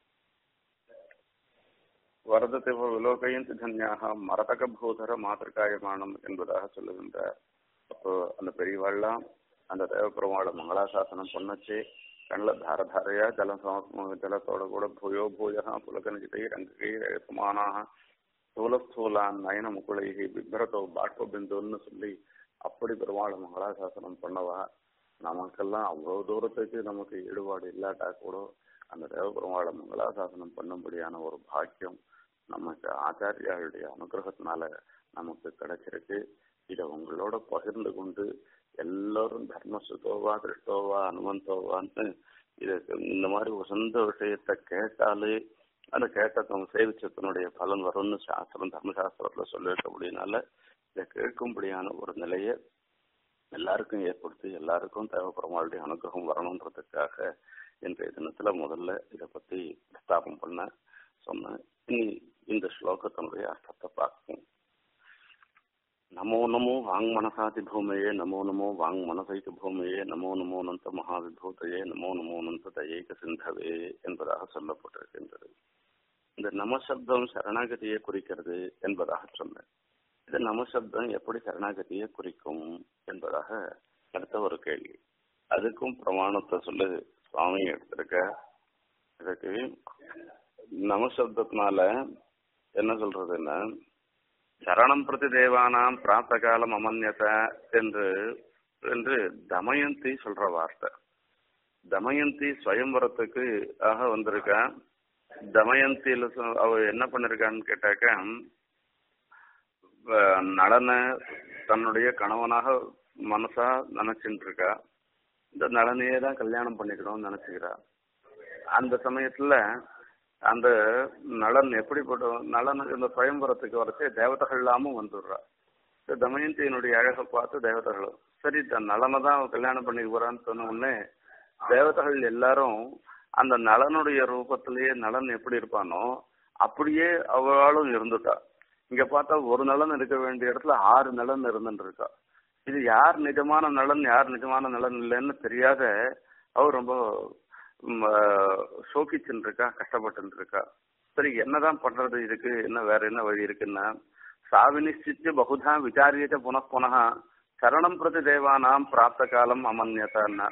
வரதத்தை விலோகயந்தி தன்யாக மரதக பூதர மாதிரிகாயமானம் என்பதாக சொல்லுகின்றார் அப்போ அந்த பெரியவாள்லாம் அந்த தேவபெருமாளை மங்களாசாசனம் பண்ணச்சு கண்ணில் தாரதாரையா ஜலம் சம ஜலத்தோட கூட பூயோ பூயா புலகனிஜிதை ரங்ககை சமானாக ஸ்தூலஸ்தூலான் நயன முகுளைகி பிப்ரதோ பாட்ப பிந்துன்னு சொல்லி அப்படி பெருமாளை மங்களாசாசனம் பண்ணவா நமக்கெல்லாம் அவ்வளவு தூரத்துக்கு நமக்கு ஈடுபாடு இல்லாட்டா கூட அந்த தேவபெருமாளை மங்களாசாசனம் பண்ணும்படியான ஒரு பாக்கியம் நமக்கு ஆச்சாரியாளுடைய அனுகிரகத்தினால நமக்கு கிடைச்சிருக்கு இதை உங்களோட பகிர்ந்து கொண்டு எல்லாரும் தர்மசுதோவா திருஷ்டோவா அனுமந்தோவான்னு இது இந்த மாதிரி உசந்த விஷயத்த கேட்டாலே அந்த கேட்டவங்க சேவிச்சத்தினுடைய பலன் வரும்னு சாஸ்திரம் தர்மசாஸ்திரத்துல சொல்லியிருக்கபடினால இதை கேட்கும்படியான ஒரு நிலையை எல்லாருக்கும் ஏற்படுத்தி எல்லாருக்கும் தேவைப்படுறவங்களுடைய அனுகிரகம் வரணுன்றதுக்காக இன்றைய தினத்துல முதல்ல இதை பத்தி பிரஸ்தாபம் பண்ண சொன்னேன் இனி இந்த ஸ்லோகத்தினுடைய அர்த்தத்தை பார்ப்போம் நமோ நமோ வாங் மனசாதி பூமையே நமோ நமோ வாங் மனசைக்கு பூமையே நமோ நமோ நந்த மகாவிபூதையே நமோ நமோ நந்த தயைக சிந்தவே என்பதாக சொல்லப்பட்டிருக்கின்றது இந்த நமசப்தம் சரணாகதியை குறிக்கிறது என்பதாக சொன்னேன் இந்த நமசப்தம் எப்படி சரணாகதியை குறிக்கும் என்பதாக அடுத்த ஒரு கேள்வி அதுக்கும் பிரமாணத்தை சொல்லு சுவாமி எடுத்திருக்க இதுக்கு நமசப்தத்தினால என்ன சொல்றதுன்னா சரணம் பிரதி தேவானாம் பிராப்த காலம் அமன்யத என்று என்று தமயந்தி சொல்ற வார்த்தை தமயந்தி ஸ்வயம்பரத்துக்கு ஆக வந்திருக்கா தமயந்தியில அவ என்ன பண்ணிருக்கான்னு கேட்டாக்க நலனை தன்னுடைய கணவனாக மனசா நினைச்சுட்டு இருக்கா இந்த நலனையே தான் கல்யாணம் பண்ணிக்கணும்னு நினைச்சுக்கிறா அந்த சமயத்துல அந்த நலன் எப்படிப்பட்ட நலன் இந்த சுயம்பரத்துக்கு வரச்சே தேவதைகள் இல்லாம வந்துடுறா இந்த தமயந்தியினுடைய அழகை பார்த்து தேவதைகளும் சரி தன் நலனை தான் கல்யாணம் பண்ணிக்க போறான்னு சொன்ன உடனே தேவதைகள் எல்லாரும் அந்த நலனுடைய ரூபத்திலேயே நலன் எப்படி இருப்பானோ அப்படியே அவளும் இருந்துட்டா இங்க பார்த்தா ஒரு நலன் இருக்க வேண்டிய இடத்துல ஆறு நலன் இருந்துட்டு இருக்கா இது யார் நிஜமான நலன் யார் நிஜமான நலன் இல்லைன்னு தெரியாத அவர் ரொம்ப சோகிச்சுட்டு இருக்கா கஷ்டப்பட்டு இருக்கா சரி என்னதான் பண்றது இதுக்கு என்ன வேற என்ன வழி இருக்குன்னா சாவினிச்சிச்சு பகுதா விசாரியச்ச புனః புனः சரணம் பிரதி தேவானாம் பிராப்த காலம் அமன்யதான்னா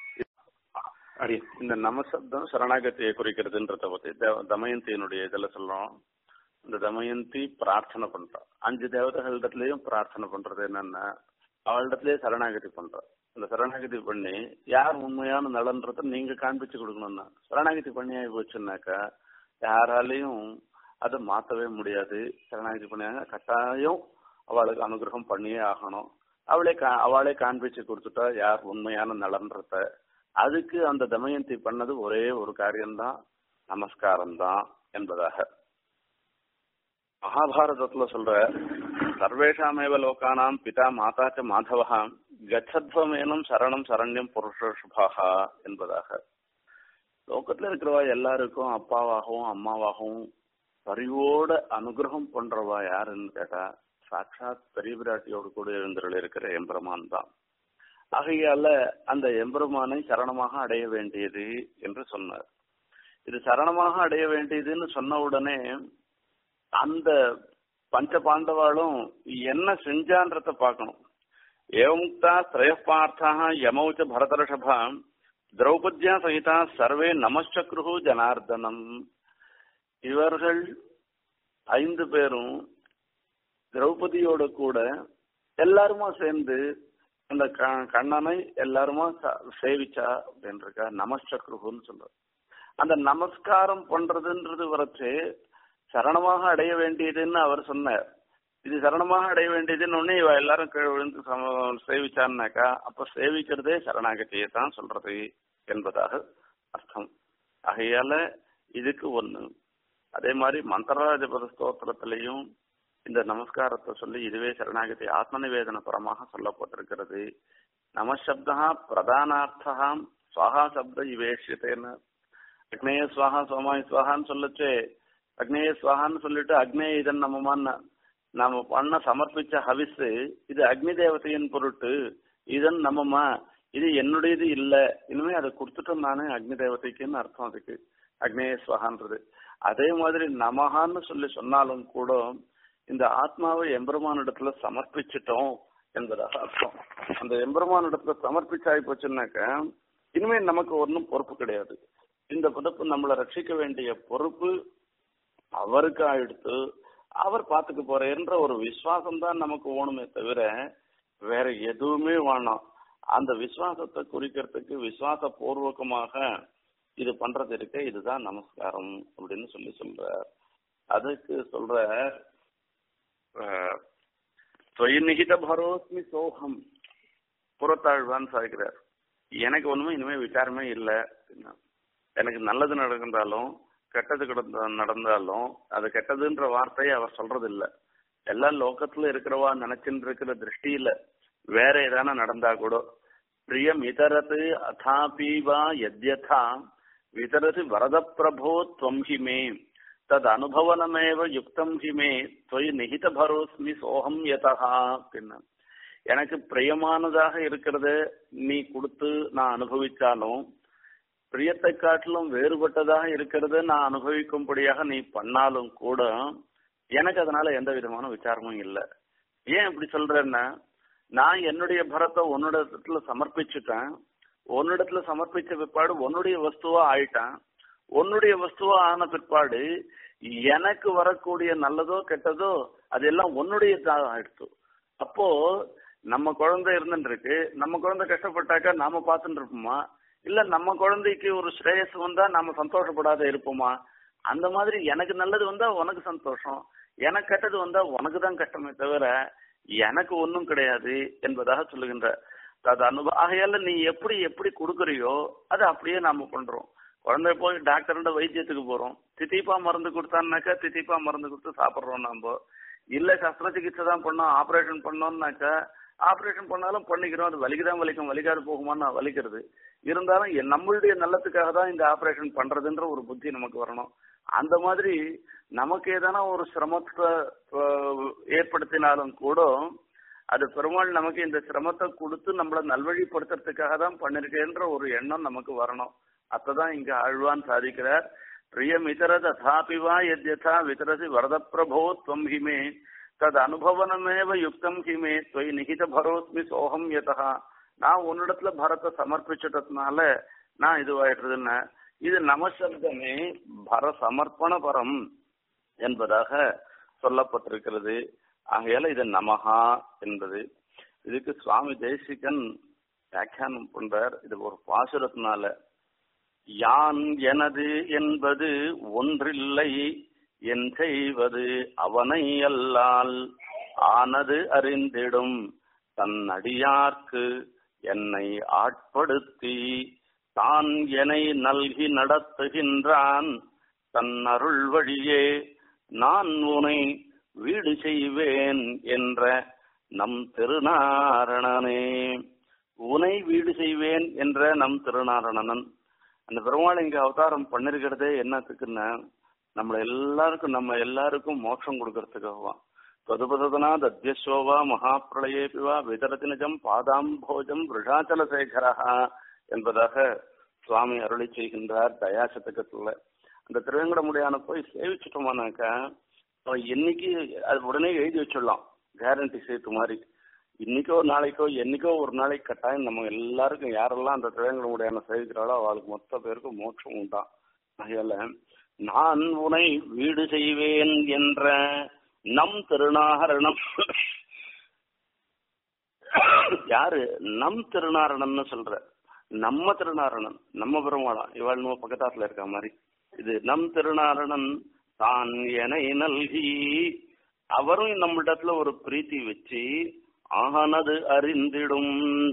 இந்த நமசப்தம் சரணாகத்தியை குறிக்கிறதுன்றத பத்தி தமயந்தியினுடைய இதுல சொல்றோம் இந்த தமயந்தி பிரார்த்தனை பண்றா அஞ்சு தேவதைகளிடத்துலயும் பிரார்த்தனை பண்றது என்னன்னா அவளிடத்துலயே சரணாகதி பண்றா இந்த சரணாகதி பண்ணி யார் உண்மையான நலன்றத நீங்க காண்பிச்சு கொடுக்கணும்னா சரணாகதி பண்ணியாகி போச்சுன்னாக்கா யாராலையும் அதை மாத்தவே முடியாது சரணாகதி பண்ணியாங்க கட்டாயம் அவளுக்கு அனுகிரகம் பண்ணியே ஆகணும் அவளே கா- அவளே காண்பிச்சு கொடுத்துட்டா யார் உண்மையான நலன்றத அதுக்கு அந்த தமயந்தி பண்ணது ஒரே ஒரு காரியம்தான் நமஸ்காரம் தான் என்பதாக மகாபாரதத்துல சொல்ற சர்வேஷாமேவ லோகானாம் பிதா மாதாச்ச மாதவா கச்சத்வமேனும் சரணம் சரண்யம் புருஷசுபாகா என்பதாக லோகத்துல இருக்கிறவா எல்லாருக்கும் அப்பாவாகவும் அம்மாவாகவும் பரிவோட அனுகிரகம் பண்றவா யாருன்னு கேட்டா சாட்சாத் பெரிய பிராட்டியோடு கூட எழுந்தருள் இருக்கிற எம்பெருமான் தான் ஆகையால அந்த எம்பெருமானை சரணமாக அடைய வேண்டியது என்று சொன்னார் இது சரணமாக அடைய வேண்டியதுன்னு சொன்ன உடனே அந்த பஞ்ச பாண்டவாளும் என்ன செஞ்சான்றத பார்க்கணும் ஏவமுக்தா திரயப்பார்த்தா யமௌச்ச பரதர்ஷபா திரௌபத்யா சகிதா சர்வே நமச்சக்ரு ஜனார்தனம் இவர்கள் ஐந்து பேரும் திரௌபதியோட கூட எல்லாருமா சேர்ந்து அந்த க- கண்ணனை எல்லாருமா ச- சேவிச்சா அப்படின்னு இருக்கா நமச்சக்ருன்னு சொல்ற அந்த நமஸ்காரம் பண்றதுன்றது வரச்சு சரணமாக அடைய வேண்டியதுன்னு அவர் சொன்னார் இது சரணமாக அடைய வேண்டியதுன்னு உடனே இவ எல்லாரும் கீழே விழுந்து சம- சேவிச்சான்னாக்கா அப்ப சேவிக்கிறதே சரணாகதியை தான் சொல்றது என்பதாக அர்த்தம் ஆகையால இதுக்கு ஒண்ணு அதே மாதிரி மந்திரராஜபத ஸ்தோத்திரத்திலையும் இந்த நமஸ்காரத்தை சொல்லி இதுவே சரணாகதி ஆத்ம நிவேதன பரமாக சொல்லப்பட்டிருக்கிறது நமசப்தா பிரதானார்த்தா சுவாகா சப்த இவேஷியத்தேன்னு அக்னேய சுவாகா சோமாய் சுவாகான்னு சொல்லச்சு அக்னேய சுவாகான்னு சொல்லிட்டு அக்னேய இதன் நம்மமான்னு நாம பண்ண சமர்ப்பிச்ச ஹவிஸ் இது அக்னி தேவதையின் பொருட்டு இதன் நம்மமா இது என்னுடையது இல்ல இனிமே அதை கொடுத்துட்டோம் நானே அக்னி தேவதைக்குன்னு அர்த்தம் அதுக்கு அக்னேய சுவாகான்றது அதே மாதிரி நமகான்னு சொல்லி சொன்னாலும் கூட இந்த ஆத்மாவை எம்பெருமானிடத்துல சமர்ப்பிச்சிட்டோம் என்பதாக அர்த்தம் அந்த எம்பெருமானிடத்துல சமர்ப்பிச்சாய் போச்சுன்னாக்க இனிமே நமக்கு ஒன்றும் பொறுப்பு கிடையாது இந்த பொறுப்பு நம்மளை ரட்சிக்க வேண்டிய பொறுப்பு அவருக்கு ஆயிடுத்து அவர் பார்த்துக்க போறேன்ற ஒரு விசுவாசம் தான் நமக்கு ஓணுமே தவிர வேற எதுவுமே வேணாம் அந்த விசுவாசத்தை குறிக்கிறதுக்கு விசுவாச பூர்வகமாக இது பண்றது இருக்க இதுதான் நமஸ்காரம் அப்படின்னு சொல்லி சொல்றார் அதுக்கு சொல்ற நிகித பரோஸ்மி சோகம் புறத்தாழ்வான்னு சாய்க்கிறார் எனக்கு ஒண்ணுமே இனிமே விசாரமே இல்லை அப்படின்னா. எனக்கு நல்லது நடந்தாலும் கெட்டது கிடந்த நடந்தாலும் அது கெட்டதுன்ற வார்த்தையை அவர் சொல்றது இல்ல எல்லா லோகத்துல இருக்கிறவா நினைச்சுட்டு இருக்கிற திருஷ்டியில வேற ஏதான நடந்தா கூட பிரியம் இதரத்து அதாபி வா யத்யதா விதரது வரத பிரபோ துவம் ஹி மே தத் அனுபவனமேவ யுக்தம் ஹி மே தொய் நிகித பரோஸ்மி சோகம் யதா அப்படின்னா எனக்கு பிரியமானதாக இருக்கிறது நீ கொடுத்து நான் அனுபவிச்சாலும் பிரியத்தை காட்டிலும் வேறுபட்டதாக இருக்கிறது நான் அனுபவிக்கும்படியாக நீ பண்ணாலும் கூட எனக்கு அதனால எந்த விதமான விசாரமும் இல்லை ஏன் இப்படி சொல்றேன்னா நான் என்னுடைய பரத்தை உன்னிடத்துல சமர்ப்பிச்சுட்டேன் உன்னிடத்துல சமர்ப்பிச்ச பிற்பாடு உன்னுடைய வஸ்துவா ஆயிட்டான் உன்னுடைய வஸ்துவா ஆன பிற்பாடு எனக்கு வரக்கூடிய நல்லதோ கெட்டதோ அதெல்லாம் உன்னுடைய ஆயிடுச்சு அப்போ நம்ம குழந்தை இருந்துட்டு இருக்கு நம்ம குழந்தை கஷ்டப்பட்டாக்கா நாம பார்த்துட்டு இருப்போமா இல்ல நம்ம குழந்தைக்கு ஒரு ஸ்ரேயஸ் வந்தா நாம சந்தோஷப்படாத இருப்போமா அந்த மாதிரி எனக்கு நல்லது வந்தா உனக்கு சந்தோஷம் எனக்கு கெட்டது வந்தா உனக்கு தான் கஷ்டமே தவிர எனக்கு ஒன்றும் கிடையாது என்பதாக சொல்லுகின்ற அது அனுபவ ஆகையால நீ எப்படி எப்படி கொடுக்குறியோ அது அப்படியே நாம பண்றோம் குழந்தை போய் டாக்டர்கிட்ட வைத்தியத்துக்கு போறோம் தித்திப்பா மருந்து கொடுத்தான்னாக்கா தித்திப்பா மருந்து கொடுத்து சாப்பிட்றோம் நம்ம இல்ல சஸ்திர சிகிச்சை தான் பண்ணோம் ஆபரேஷன் பண்ணோம்னாக்கா ஆபரேஷன் பண்ணாலும் பண்ணிக்கிறோம் அது வலிக்குதான் வலிக்கும் வலிக்காது போகுமான்னு வலிக்கிறது இருந்தாலும் எ- நம்மளுடைய நல்லத்துக்காக தான் இந்த ஆபரேஷன் பண்றதுன்ற ஒரு புத்தி நமக்கு வரணும் அந்த மாதிரி நமக்கு ஏதான ஒரு சிரமத்தை அஹ், ஏற்படுத்தினாலும் கூட அது பெருமாள் நமக்கு இந்த சிரமத்தை கொடுத்து நம்மள நல்வழிப்படுத்துறதுக்காக தான் பண்ணிருக்கேன்ற ஒரு எண்ணம் நமக்கு வரணும் அத்ததான் இங்க ஆழ்வான் சாதிக்கிறார் பிரியம் இதர ததாபி வா எத்யதா விதரசி வரத பிரபோ துவம் ஹிமே தது அனுபவனமேவ யுக்தம் ஹிமே தொய் நிகித பரோஸ்மி சோகம் யதா நான் உன்னிடத்துல பரத்தை சமர்ப்பிச்சிட்டதுனால நான் இதுவாயிடுறதுன்னு இது நமசப்தமே பர சமர்ப்பண பரம் என்பதாக சொல்லப்பட்டிருக்கிறது ஆகையால இது நமஹா என்பது இதுக்கு சுவாமி தேசிகன் வியாக்கியானம் பண்றார் இது ஒரு பாசுரத்தினால யான் எனது என்பது ஒன்றில்லை என் செய்வது அவனை அல்லால் ஆனது அறிந்திடும் தன் அடியார்க்கு என்னை ஆட்படுத்தி தான் என்னை நல்கி நடத்துகின்றான் தன் அருள் வழியே நான் உனை வீடு செய்வேன் என்ற நம் திருநாரணனே உனை வீடு செய்வேன் என்ற நம் திருநாரணனன் அந்த பெருமாள் இங்க அவதாரம் பண்ணிருக்கிறதே என்னத்துக்குன்னா நம்மள எல்லாருக்கும் நம்ம எல்லாருக்கும் மோட்சம் கொடுக்கறதுக்காகவான் தொதுபதனா தத்யசோவா மகாபிரளயேபிவா விதரத்தினஜம் பாதாம்போஜம் விருஷாச்சல சேகரா என்பதாக சுவாமி அருளி செய்கின்றார் தயாசதகத்துல அந்த திருவேங்கடமுடியான போய் சேவிச்சிட்டோமானாக்கா அவன் என்னைக்கு அது உடனே எழுதி வச்சிடலாம் கேரண்டி சேர்த்து மாதிரி இன்னைக்கோ நாளைக்கோ என்னைக்கோ ஒரு நாளைக்கு கட்டாயம் நம்ம எல்லாருக்கும் யாரெல்லாம் அந்த திருவேங்கடமுடியான சேவிக்கிறாளோ அவளுக்கு மொத்த பேருக்கும் மோட்சம் உண்டான் அதனால நான் உனை வீடு செய்வேன் என்ற நம் திருநாகரணம் யாரு நம் திருநாரணம்னு சொல்ற நம்ம திருநாரணன் நம்ம பெருமாளா இவாள் நம்ம பக்கத்தாத்துல இருக்க மாதிரி இது நம் திருநாரணன் தான் என நல்கி அவரும் நம்மிடத்துல ஒரு பிரீத்தி வச்சு ஆனது அறிந்திடும்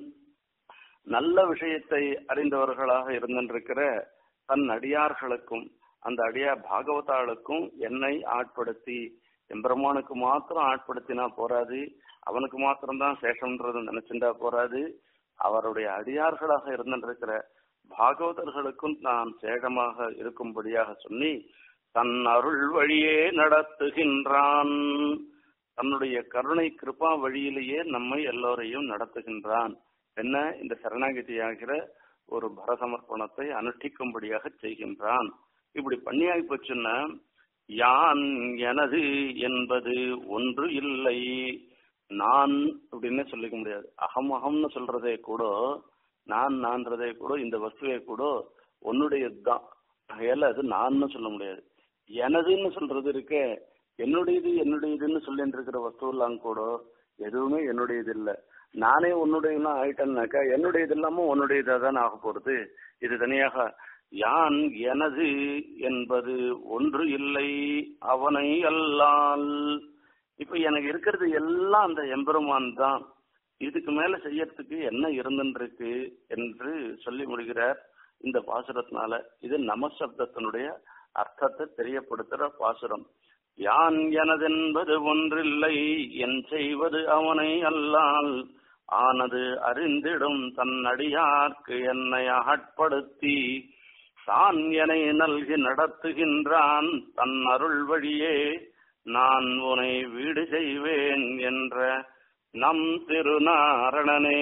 நல்ல விஷயத்தை அறிந்தவர்களாக இருந்திருக்கிற தன் அடியார்களுக்கும் அந்த அடியார் பாகவதாளுக்கும் என்னை ஆட்படுத்தி எம்பெருமானுக்கு மாத்திரம் ஆட்படுத்தினா போராது அவனுக்கு மாத்திரம்தான் சேஷம்ன்றது நினைச்சுட்டா போராது அவருடைய அடியார்களாக இருந்திருக்கிற பாகவதர்களுக்கும் நான் சேகமாக இருக்கும்படியாக சொல்லி தன் அருள் வழியே நடத்துகின்றான் தன்னுடைய கருணை கிருபா வழியிலேயே நம்மை எல்லோரையும் நடத்துகின்றான் என்ன இந்த சரணாகதியாகிற ஒரு பரசமர்ப்பணத்தை அனுஷ்டிக்கும்படியாக செய்கின்றான் இப்படி பண்ணியாகி போச்சுன்னா யான் எனது என்பது ஒன்று இல்லை நான் அப்படின்னு சொல்லிக்க முடியாது அகம் அகம்னு சொல்றதே கூட நான் நான்றதே கூட இந்த வஸ்துவே கூட உன்னுடையதுதான் ஆகையால அது நான்னு சொல்ல முடியாது எனதுன்னு சொல்றது இருக்க என்னுடையது என்னுடையதுன்னு சொல்லிட்டு இருக்கிற வஸ்துவெல்லாம் கூட எதுவுமே என்னுடையது இல்லை நானே உன்னுடையலாம் ஆயிட்டேன்னாக்கா என்னுடையது இல்லாம உன்னுடையதா தான் ஆக போறது இது தனியாக யான் எனது என்பது ஒன்று இல்லை அவனை அல்லால் இப்ப எனக்கு இருக்கிறது எல்லாம் அந்த எம்பெருமான் தான் இதுக்கு மேல செய்யறதுக்கு என்ன இருந்துருக்கு என்று சொல்லி முடிகிறார் இந்த பாசுரத்தினால இது நமசப்தத்தினுடைய அர்த்தத்தை தெரியப்படுத்துற பாசுரம் யான் எனதென்பது ஒன்றில்லை என் செய்வது அவனை அல்லால் ஆனது அறிந்திடும் தன் அடியார்க்கு என்னை ஆட்படுத்தி தான் என்னை நல்கி நடத்துகின்றான் தன் அருள் வழியே நான் உனை வீடு செய்வேன் என்ற நம் திருநாரணனே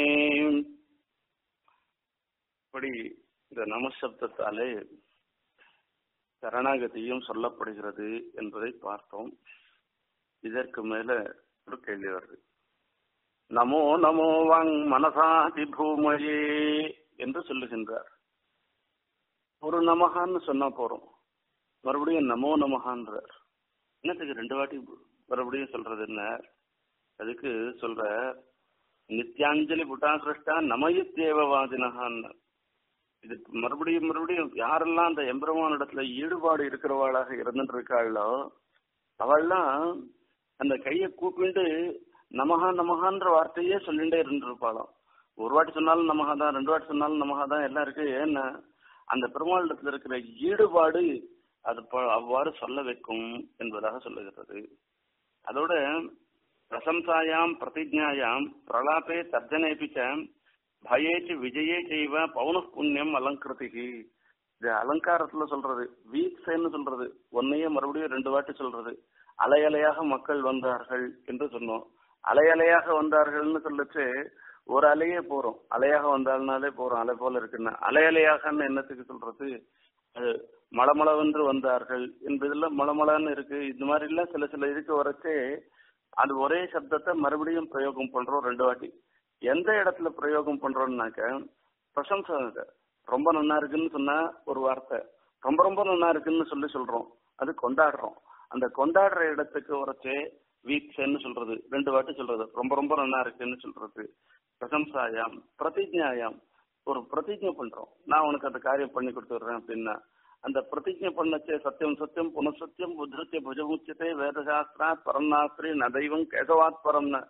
இப்படி இந்த நமசப்தத்தாலே சரணாகதியும் சொல்லப்படுகிறது என்பதை பார்த்தோம் இதற்கு மேல ஒரு கேள்வி வருது நமோ நமோ வாங் மனசாதி பூமையே என்று சொல்லுகின்றார் ஒரு நமகான்னு சொன்னா போறோம் மறுபடியும் நமோ நமகான்றார் என்னத்துக்கு ரெண்டு வாட்டி மறுபடியும் சொல்றது என்ன அதுக்கு சொல்ற நித்யாஞ்சலி புட்டாசிருஷ்டா நமயுத்தேவவாதினகான்னு இது மறுபடியும் மறுபடியும் யாரெல்லாம் அந்த எம்பெருமான் இடத்துல ஈடுபாடு இருக்கிறவாளாக இருந்துட்டு இருக்காளோ அவள்லாம் அந்த கையை கூப்பிட்டு நமகா நமகான்ற வார்த்தையே சொல்லிட்டே இருந்துருப்பாளாம் ஒரு வாட்டி சொன்னாலும் நமகா தான் ரெண்டு வாட்டி சொன்னாலும் நமகா தான் எல்லாம் இருக்கு ஏன்னா அந்த பெருமாள் இடத்துல இருக்கிற ஈடுபாடு அது அவ்வாறு சொல்ல வைக்கும் என்பதாக சொல்லுகிறது அதோட பிரசம்சாயாம் பிரதிஜாயாம் பிரலாபே தர்ஜனேபிச்ச பயேச்சு விஜயே செய்வ பௌன புண்ணியம் அலங்கிருதிகி இது அலங்காரத்துல சொல்றது வீக்ஸ்ன்னு சொல்றது ஒன்னையே மறுபடியும் ரெண்டு வாட்டி சொல்றது அலையலையாக மக்கள் வந்தார்கள் என்று சொன்னோம் அலையலையாக வந்தார்கள்னு சொல்லிச்சு ஒரு அலையே போறோம் அலையாக வந்தால்னாலே போறோம் அலை போல இருக்குன்னா அலையலையாகன்னு என்னத்துக்கு சொல்றது அது மளமளவென்று வந்தார்கள் என்பதெல்லாம் மளமளன்னு இருக்கு இந்த மாதிரி எல்லாம் சில சில இதுக்கு வரைச்சே அது ஒரே சப்தத்தை மறுபடியும் பிரயோகம் பண்றோம் ரெண்டு வாட்டி எந்த இடத்துல பிரயோகம் பண்றோம்னாக்க பிரசம்சை ரொம்ப நல்லா இருக்குன்னு சொன்னா ஒரு வார்த்தை ரொம்ப ரொம்ப நல்லா இருக்குன்னு சொல்லி சொல்றோம் அது கொண்டாடுறோம் அந்த கொண்டாடுற இடத்துக்கு உரைச்சே வீக்ஸ்ன்னு சொல்றது ரெண்டு வாட்டி சொல்றது ரொம்ப ரொம்ப நல்லா இருக்குன்னு சொல்றது பிரசம்சாயாம் பிரதிஜாயாம் ஒரு பிரதிஜை பண்றோம் நான் உனக்கு அந்த காரியம் பண்ணி கொடுத்துடுறேன் அப்படின்னா அந்த பிரதிஜை பண்ணச்சே சத்தியம் சத்தியம் புனசத்தியம் உதிருத்திய புஜமுச்சியத்தை வேதசாஸ்திரா பரநாஸ்திரி நதைவம் கேசவாத் பரம்னு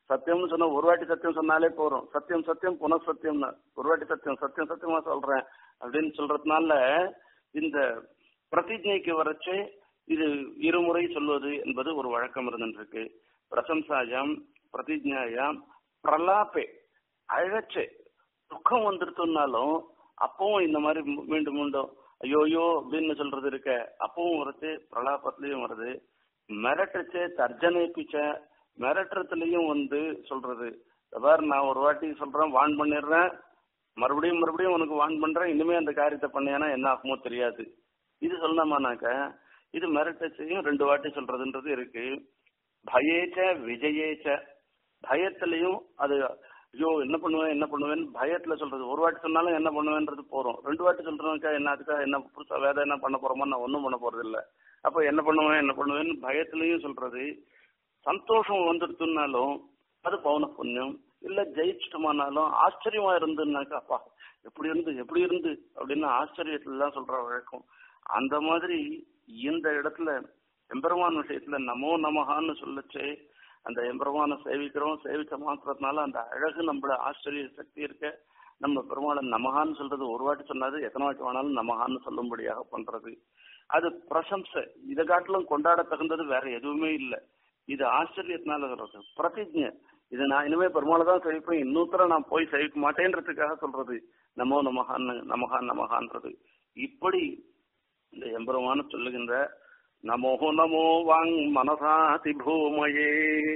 சத்தியம்னு சொன்னா ஒரு வாட்டி சத்தியம் சொன்னாலே போறோம் சத்தியம் சத்தியம் புனசத்தியம்னு ஒரு வாட்டி சத்தியம் சத்தியம் சத்தியமா சொல்றேன் அப்படின்னு சொல்றதுனால இந்த பிரதிஜைக்கு வரச்சே இது இருமுறை சொல்வது என்பது ஒரு வழக்கம் இருந்துருக்கு பிரசம்சாயாம் பிரதிஜாயாம் பிரலாப்பே அழச்சே துக்கம் வந்துருத்துனாலும் அப்பவும் இந்த மாதிரி மீண்டும் மீண்டும் ஐயோயோ அப்படின்னு சொல்றது இருக்க அப்பவும் வருது பிரலாபத்திலையும் வருது மிரட்டுச்சு தர்ஜனைப்பிச்ச மிரட்டுறதுலயும் வந்து சொல்றது பார் நான் ஒரு வாட்டி சொல்றேன் வான் பண்ணிடுறேன் மறுபடியும் மறுபடியும் உனக்கு வான் பண்றேன் இனிமே அந்த காரியத்தை பண்ணியானா என்ன ஆகுமோ தெரியாது இது சொல்லணுமானாக்க இது மிரட்டச்சையும் ரெண்டு வாட்டி சொல்றதுன்றது இருக்கு பயேச்ச விஜயேச்ச பயத்திலையும் அது ஐயோ என்ன பண்ணுவேன் என்ன பண்ணுவேன்னு பயத்துல சொல்றது ஒரு வாட்டி சொன்னாலும் என்ன பண்ணுவேன்றது போறோம் ரெண்டு வாட்டி சொல்றவனுக்கா என்ன அதுக்கா என்ன புதுசா வேற என்ன பண்ண போறோமோ நான் ஒன்றும் பண்ண போறது இல்ல அப்ப என்ன பண்ணுவேன் என்ன பண்ணுவேன்னு பயத்திலையும் சொல்றது சந்தோஷம் வந்துடுத்துனாலும் அது பௌன புண்ணியம் இல்ல ஜெயிச்சிட்டோமானாலும் ஆச்சரியமா இருந்துன்னாக்கா அப்பா எப்படி இருந்து எப்படி இருந்து அப்படின்னு ஆச்சரியத்துல தான் சொல்ற வழக்கம் அந்த மாதிரி இந்த இடத்துல எம்பெருமான் விஷயத்துல நமோ நமகான்னு சொல்லச்சே அந்த எம்பெருமானை சேவிக்கிறோம் சேவிச்ச மாத்திரத்தினால அந்த அழகு நம்மள ஆச்சரிய சக்தி இருக்க நம்ம பெருமாளை நமகான்னு சொல்றது ஒரு வாட்டி சொன்னாது எத்தனை வாட்டி வேணாலும் நமகான்னு சொல்லும்படியாக பண்றது அது பிரசம்சை இதை காட்டிலும் கொண்டாட தகுந்தது வேற எதுவுமே இல்லை இது ஆச்சரியத்தினால சொல்றது பிரதிஜை இது நான் இனிமே பெருமாளை தான் சேவிப்பேன் இன்னொருத்தர நான் போய் சேவிக்க மாட்டேன்றதுக்காக சொல்றது நமோ நமகான் நமகான் நமகான்றது இப்படி இந்த எம்பெருமான சொல்லுகின்ற நமோ நமோ வாங் மனசாதி பூமையே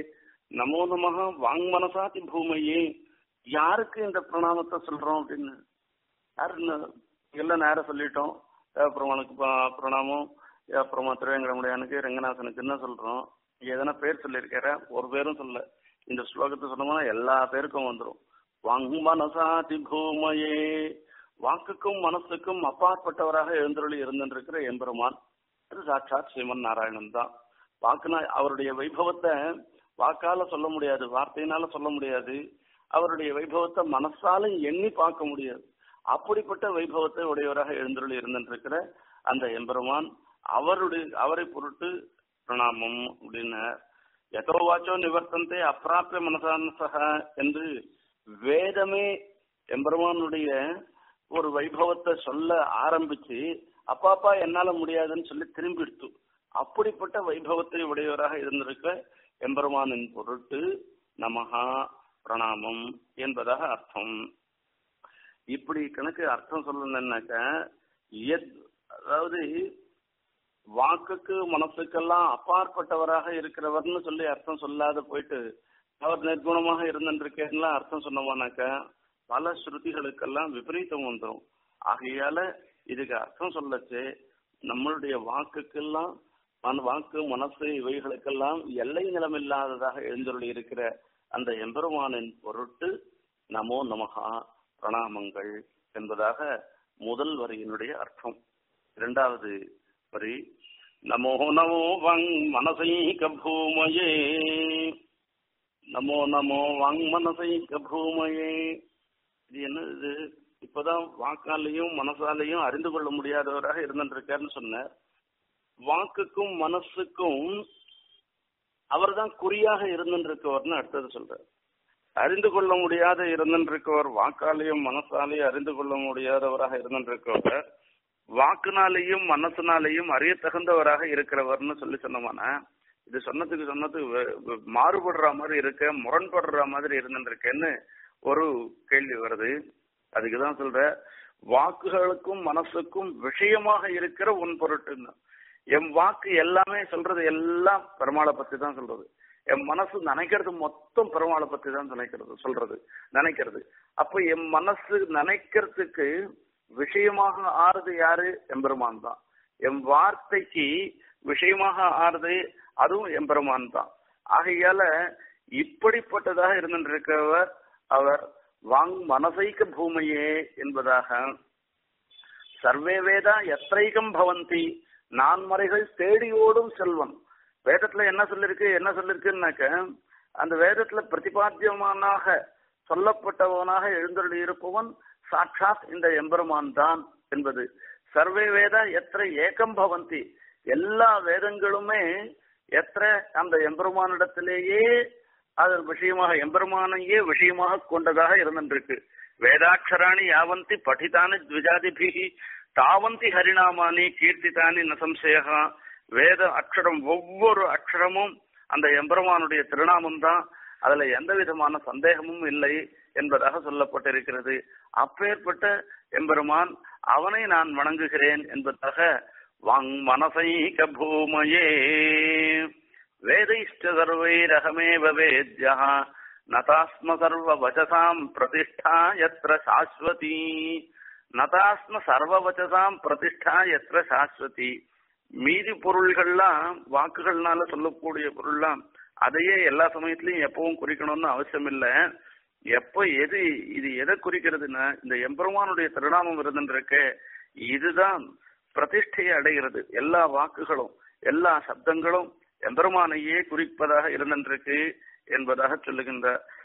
நமோ நமக வாங் மனசாதி பூமையே யாருக்கு இந்த பிரணாமத்தை சொல்றோம் அப்படின்னு யாருன்னு எல்லாம் நேரம் சொல்லிட்டோம் தேவப்பெருமானுக்கு பிரணாமம் அப்புறமா திருவேங்கடமுடையானுக்கு ரங்கநாதனுக்கு என்ன சொல்றோம் எதனா பேர் சொல்லியிருக்கிற ஒரு பேரும் சொல்ல இந்த ஸ்லோகத்தை சொன்னோம்னா எல்லா பேருக்கும் வந்துடும் வாங் மனசாதி பூமையே வாக்குக்கும் மனசுக்கும் அப்பாற்பட்டவராக எழுந்தருளி இருந்திருக்கிற எம்பெருமான் அது சாட்சாத் ஸ்ரீமன் நாராயணன் தான் வாக்குனா அவருடைய வைபவத்தை வாக்கால சொல்ல முடியாது வார்த்தையினால சொல்ல முடியாது அவருடைய வைபவத்தை மனசாலும் எண்ணி பார்க்க முடியாது அப்படிப்பட்ட வைபவத்தை உடையவராக எழுந்தருளி இருந்திருக்கிற அந்த எம்பெருமான் அவருடைய அவரை பொருட்டு பிரணாமம் அப்படின்னு எதோ வாச்சோ நிவர்த்தந்தே அப்பிராப்பிய மனசானசக என்று வேதமே எம்பெருமானுடைய ஒரு வைபவத்தை சொல்ல ஆரம்பிச்சு அப்பாப்பா என்னால முடியாதுன்னு சொல்லி திரும்பி எடுத்து அப்படிப்பட்ட வைபவத்தை உடையவராக இருந்திருக்க எம்பெருமானின் பொருட்டு நமஹா பிரணாமம் என்பதாக அர்த்தம் இப்படி கணக்கு அர்த்தம் சொல்லணும்னாக்க அதாவது வாக்குக்கு மனசுக்கெல்லாம் அப்பாற்பட்டவராக இருக்கிறவர்னு சொல்லி அர்த்தம் சொல்லாத போயிட்டு அவர் நிர்குணமாக இருந்திருக்கேன்லாம் அர்த்தம் சொன்னோம்னாக்க பல ஸ்ருதிகளுக்கெல்லாம் விபரீதம் வந்துடும் ஆகையால இதுக்கு அர்த்தம் சொல்லச்சு நம்மளுடைய வாக்குக்கெல்லாம் மன வாக்கு மனசு இவைகளுக்கெல்லாம் எல்லை நிலமில்லாததாக எழுந்தருளி இருக்கிற அந்த எம்பெருமானின் பொருட்டு நமோ நமகா பிரணாமங்கள் என்பதாக முதல் வரியினுடைய அர்த்தம் இரண்டாவது வரி நமோ நமோ வங் மனசைக பூமயே நமோ நமோ வங் மனசைக பூமயே இது என்ன இது இப்பதான் வாக்காலையும் மனசாலையும் அறிந்து கொள்ள முடியாதவராக இருந்திருக்காருன்னு சொன்னார் வாக்குக்கும் மனசுக்கும் அவர் தான் குறியாக இருந்திருக்கவர்னு அடுத்தது சொல்றார் அறிந்து கொள்ள முடியாத இருந்திருக்கவர் வாக்காலையும் மனசாலையும் அறிந்து கொள்ள முடியாதவராக இருந்திருக்கவர் வாக்குனாலேயும் மனசுனாலேயும் அறிய தகுந்தவராக இருக்கிறவர்னு சொல்லி சொன்னோம்னா இது சொன்னதுக்கு சொன்னதுக்கு மாறுபடுற மாதிரி இருக்க முரண்படுற மாதிரி இருந்துருக்கேன்னு ஒரு கேள்வி வருது அதுக்குதான் சொல்ற வாக்குகளுக்கும் மனசுக்கும் விஷயமாக இருக்கிற உன் பொருட்டுன்னு என் வாக்கு எல்லாமே சொல்றது எல்லாம் பெருமாளை பத்தி தான் சொல்றது என் மனசு நினைக்கிறது மொத்தம் பெருமாளை பத்தி தான் நினைக்கிறது சொல்றது நினைக்கிறது அப்ப என் மனசு நினைக்கிறதுக்கு விஷயமாக ஆறுது யாரு எம்பெருமான் தான் என் வார்த்தைக்கு விஷயமாக ஆறுது அதுவும் எம்பெருமான் தான் ஆகையால இப்படிப்பட்டதாக இருந்திருக்கிறவர் அவர் வாங் மனசைக்க பூமையே என்பதாக சர்வே வேதா எத்தைகம் பவந்தி நான்மறைகள் தேடி ஓடும் செல்வம் வேதத்துல என்ன சொல்லிருக்கு என்ன சொல்லிருக்குன்னாக்க அந்த வேதத்துல பிரதிபாத்தியமானாக சொல்லப்பட்டவனாக எழுந்தருளி இருப்பவன் சாட்சாத் இந்த எம்பெருமான் தான் என்பது சர்வே வேத எത്ര ஏகம் பவந்தி எல்லா வேதங்களுமே எത്ര அந்த எம்பெருமானிடத்திலேயே அது விஷயமாக எம்பெருமானையே விஷயமாக கொண்டதாக இருந்திருக்கு வேதாட்சராணி யாவந்தி படித்தானி த்விஜாதிபிகி தாவந்தி ஹரிநாமானி கீர்த்தித்தானி நசம்சேகா வேத அக்ஷரம் ஒவ்வொரு அக்ஷரமும் அந்த எம்பெருமானுடைய திருநாமம் தான் அதுல எந்த விதமான சந்தேகமும் இல்லை என்பதாக சொல்லப்பட்டிருக்கிறது அப்பேற்பட்ட எம்பெருமான் அவனை நான் வணங்குகிறேன் என்பதாக வாங் மனசைக பூமயே வேதைஷ்ட சர்வைரகமேவ வேத்யா நதாஸ்ம சர்வ வச்சசாம் பிரதிஷ்டா எத்திர சாஸ்வதி நதாஸ்ம சர்வ வச்சசாம் பிரதிஷ்டா எத்திர சாஸ்வதி மீதி பொருள்கள்லாம் வாக்குகள்னால சொல்லக்கூடிய பொருள்லாம் அதையே எல்லா சமயத்திலையும் எப்பவும் குறிக்கணும்னு அவசியம் இல்லை எப்ப எது இது எதை குறிக்கிறதுன்னா இந்த எம்பெருமானுடைய திருநாமம் இருந்துருக்கு இதுதான் பிரதிஷ்டையை அடைகிறது எல்லா வாக்குகளும் எல்லா சப்தங்களும் எம்பெருமானையே குறிப்பதாக இருந்திருக்கு என்பதாக சொல்லுகின்ற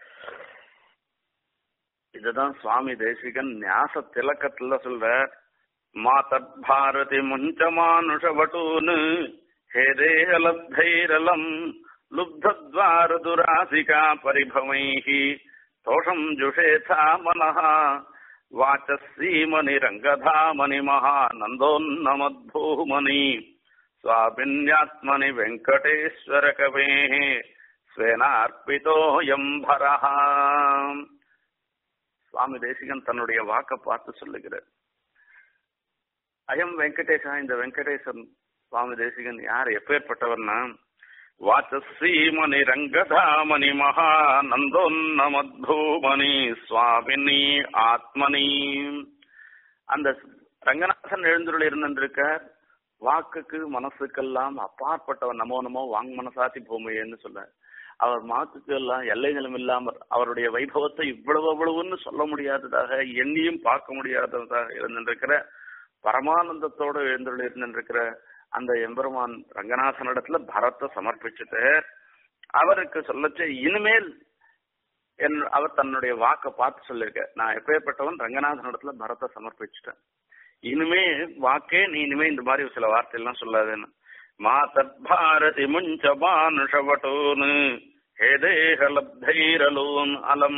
இதுதான் சுவாமி தேசிகன் ஞாச திலக்கத்துல சொல்ற மாதத் பாரதி முஞ்ச மானுஷவட்டூன் ஹேதேலப்தைரலம் லுப்தத்வார துராசிகா பரிபவைः தோஷம் ஜுஷேதா மனः வாச்சசீமணி ரங்கதாமணி மகாநந்தோன்னமத்பூமணி स्वामिन्यात्मनि वेङ्कटेश्वरकवेः ஸ்வேனார்பிதோயம் பரஹா சுவாமி தேசிகன் தன்னுடைய வாக்க பார்த்து சொல்லுகிறார் அயம் வெங்கடேசா இந்த வெங்கடேசன் சுவாமி தேசிகன் யார் எப்பேற்பட்டவர்னா வாச்சஸ்ரீமணி ரங்கதாமணி மகாநந்தோன்னமத்பூமணி சுவாமினி ஆத்மனி அந்த ரங்கநாதன் எழுந்துள்ள இருந்திருக்கார் வாக்குக்கு மனசுக்கெல்லாம் அப்பாற்பட்டவர் நமோ நமோ வாங் மனசாத்தி பூமையன்னு சொல்ல அவர் வாக்குக்கு எல்லாம் எல்லை நிலம் இல்லாமல் அவருடைய வைபவத்தை இவ்வளவு அவ்வளவுன்னு சொல்ல முடியாததாக எண்ணியும் பார்க்க முடியாததாக இருந்திருக்கிற பரமானந்தத்தோடு எழுந்துள்ள இருந்திருக்கிற அந்த எம்பெருமான் ரங்கநாதனிடத்துல பரத்தை சமர்ப்பிச்சுட்டு அவருக்கு சொல்லச்ச இனிமேல் என் அவர் தன்னுடைய வாக்க பார்த்து சொல்லிருக்க நான் எப்பேற்பட்டவன் ரங்கநாதனிடத்துல பரத்தை சமர்ப்பிச்சுட்டேன் இனிமே வாக்கே நீ இனிமே இந்த மாதிரி சில வார்த்தை எல்லாம் சொல்லாதுன்னு மாதத் பாரதி முஞ்ச மானுஷவட்டோனு ஹேதேகலப்தைரலோன் அலம்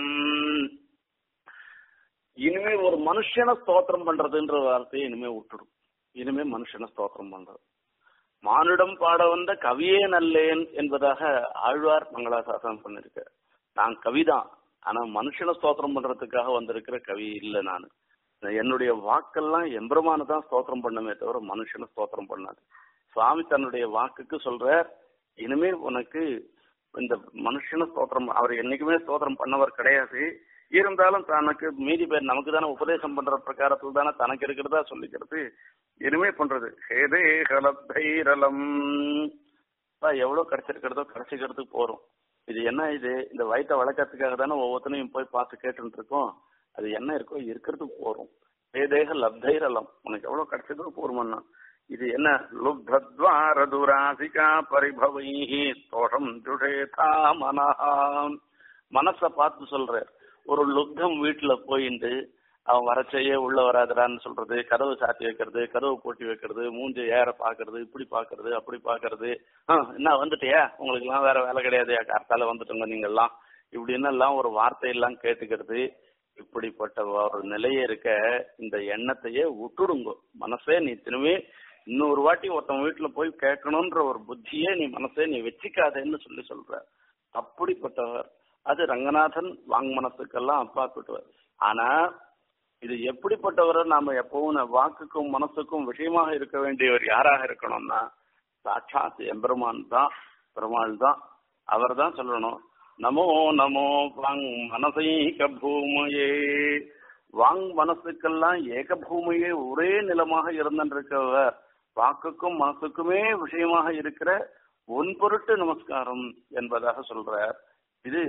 இனிமே ஒரு மனுஷனை ஸ்தோத்திரம் பண்றதுன்ற வார்த்தையை இனிமே விட்டுடும் இனிமே மனுஷனை ஸ்தோத்திரம் பண்றது மானுடம் பாட வந்த கவியே நல்லேன் என்பதாக ஆழ்வார் மங்களாசாசனம் பண்ணிருக்க நான் கவிதான் ஆனா மனுஷனை ஸ்தோத்திரம் பண்றதுக்காக வந்திருக்கிற கவி இல்லை நான் என்னுடைய வாக்கெல்லாம் எம்பெருமானு தான் ஸ்தோத்திரம் பண்ணுமே தவிர மனுஷனை ஸ்தோத்திரம் பண்ணாது சுவாமி தன்னுடைய வாக்குக்கு சொல்ற இனிமே உனக்கு இந்த மனுஷனை ஸ்தோத்திரம் அவர் என்னைக்குமே ஸ்தோத்திரம் பண்ணவர் கிடையாது இருந்தாலும் தனக்கு மீதி பேர் நமக்கு தானே உபதேசம் பண்ற பிரகாரத்தில் தானே தனக்கு இருக்கிறதா சொல்லிக்கிறது இனிமே பண்றது ஹேதே ஹலத்தைரலம் எவ்வளவு கிடைச்சிருக்கிறதோ கிடைச்சிக்கிறதுக்கு போறோம் இது என்ன இது இந்த வயிற்ற வளர்க்கறதுக்காக தானே ஒவ்வொருத்தனையும் போய் பார்த்து கேட்டுட்டு இருக்கோம் அது என்ன இருக்கோ இருக்கிறதுக்கு போறோம் ஏதேக லப்தைரலம் உனக்கு எவ்வளவு கிடைச்சதோ போருமன்னா இது என்ன லுப்தத்வார துராசிகா பரிபவைஹி தோஷம் ஜுஷேதா மனஹா மனச பார்த்து சொல்ற ஒரு லுப்தம் வீட்டுல போயிட்டு அவன் வரச்சையே உள்ள வராதரான்னு சொல்றது கதவு சாத்தி வைக்கிறது கதவு போட்டி வைக்கிறது மூஞ்ச ஏற பாக்குறது இப்படி பாக்குறது அப்படி பாக்குறது என்ன வந்துட்டியா உங்களுக்கு எல்லாம் வேற வேலை கிடையாது கார்த்தால வந்துட்டுங்க நீங்க எல்லாம் இப்படின்னு எல்லாம் ஒரு வார்த்தையெல்லாம் கேட்டுக்கிறது இப்படிப்பட்ட ஒரு நிலைய இருக்க இந்த எண்ணத்தையே விட்டுடுங்க மனசே நீ திரும்பி இன்னொரு வாட்டி ஒருத்தன் வீட்டுல போய் கேட்கணும்ன்ற ஒரு புத்தியே நீ மனசே நீ வச்சுக்காதேன்னு சொல்லி சொல்ற அப்படிப்பட்டவர் அது ரங்கநாதன் வாங் மனசுக்கெல்லாம் அப்பாற்பட்டவர் ஆனா இது எப்படிப்பட்டவரை நாம எப்பவும் வாக்குக்கும் மனசுக்கும் விஷயமாக இருக்க வேண்டியவர் யாராக இருக்கணும்னா சாட்சாத் எம்பெருமான் தான் பெருமாள் தான் அவர் தான் சொல்லணும் நமோ நமோ வாங் மனசைக பூமையே வாங் மனசுக்கெல்லாம் ஏக பூமியே ஒரே நிலமாக இருந்திருக்கவர் வாக்குக்கும் மனசுக்குமே விஷயமாக இருக்கிற உன் பொருட்டு நமஸ்காரம் என்பதாக சொல்றார் இது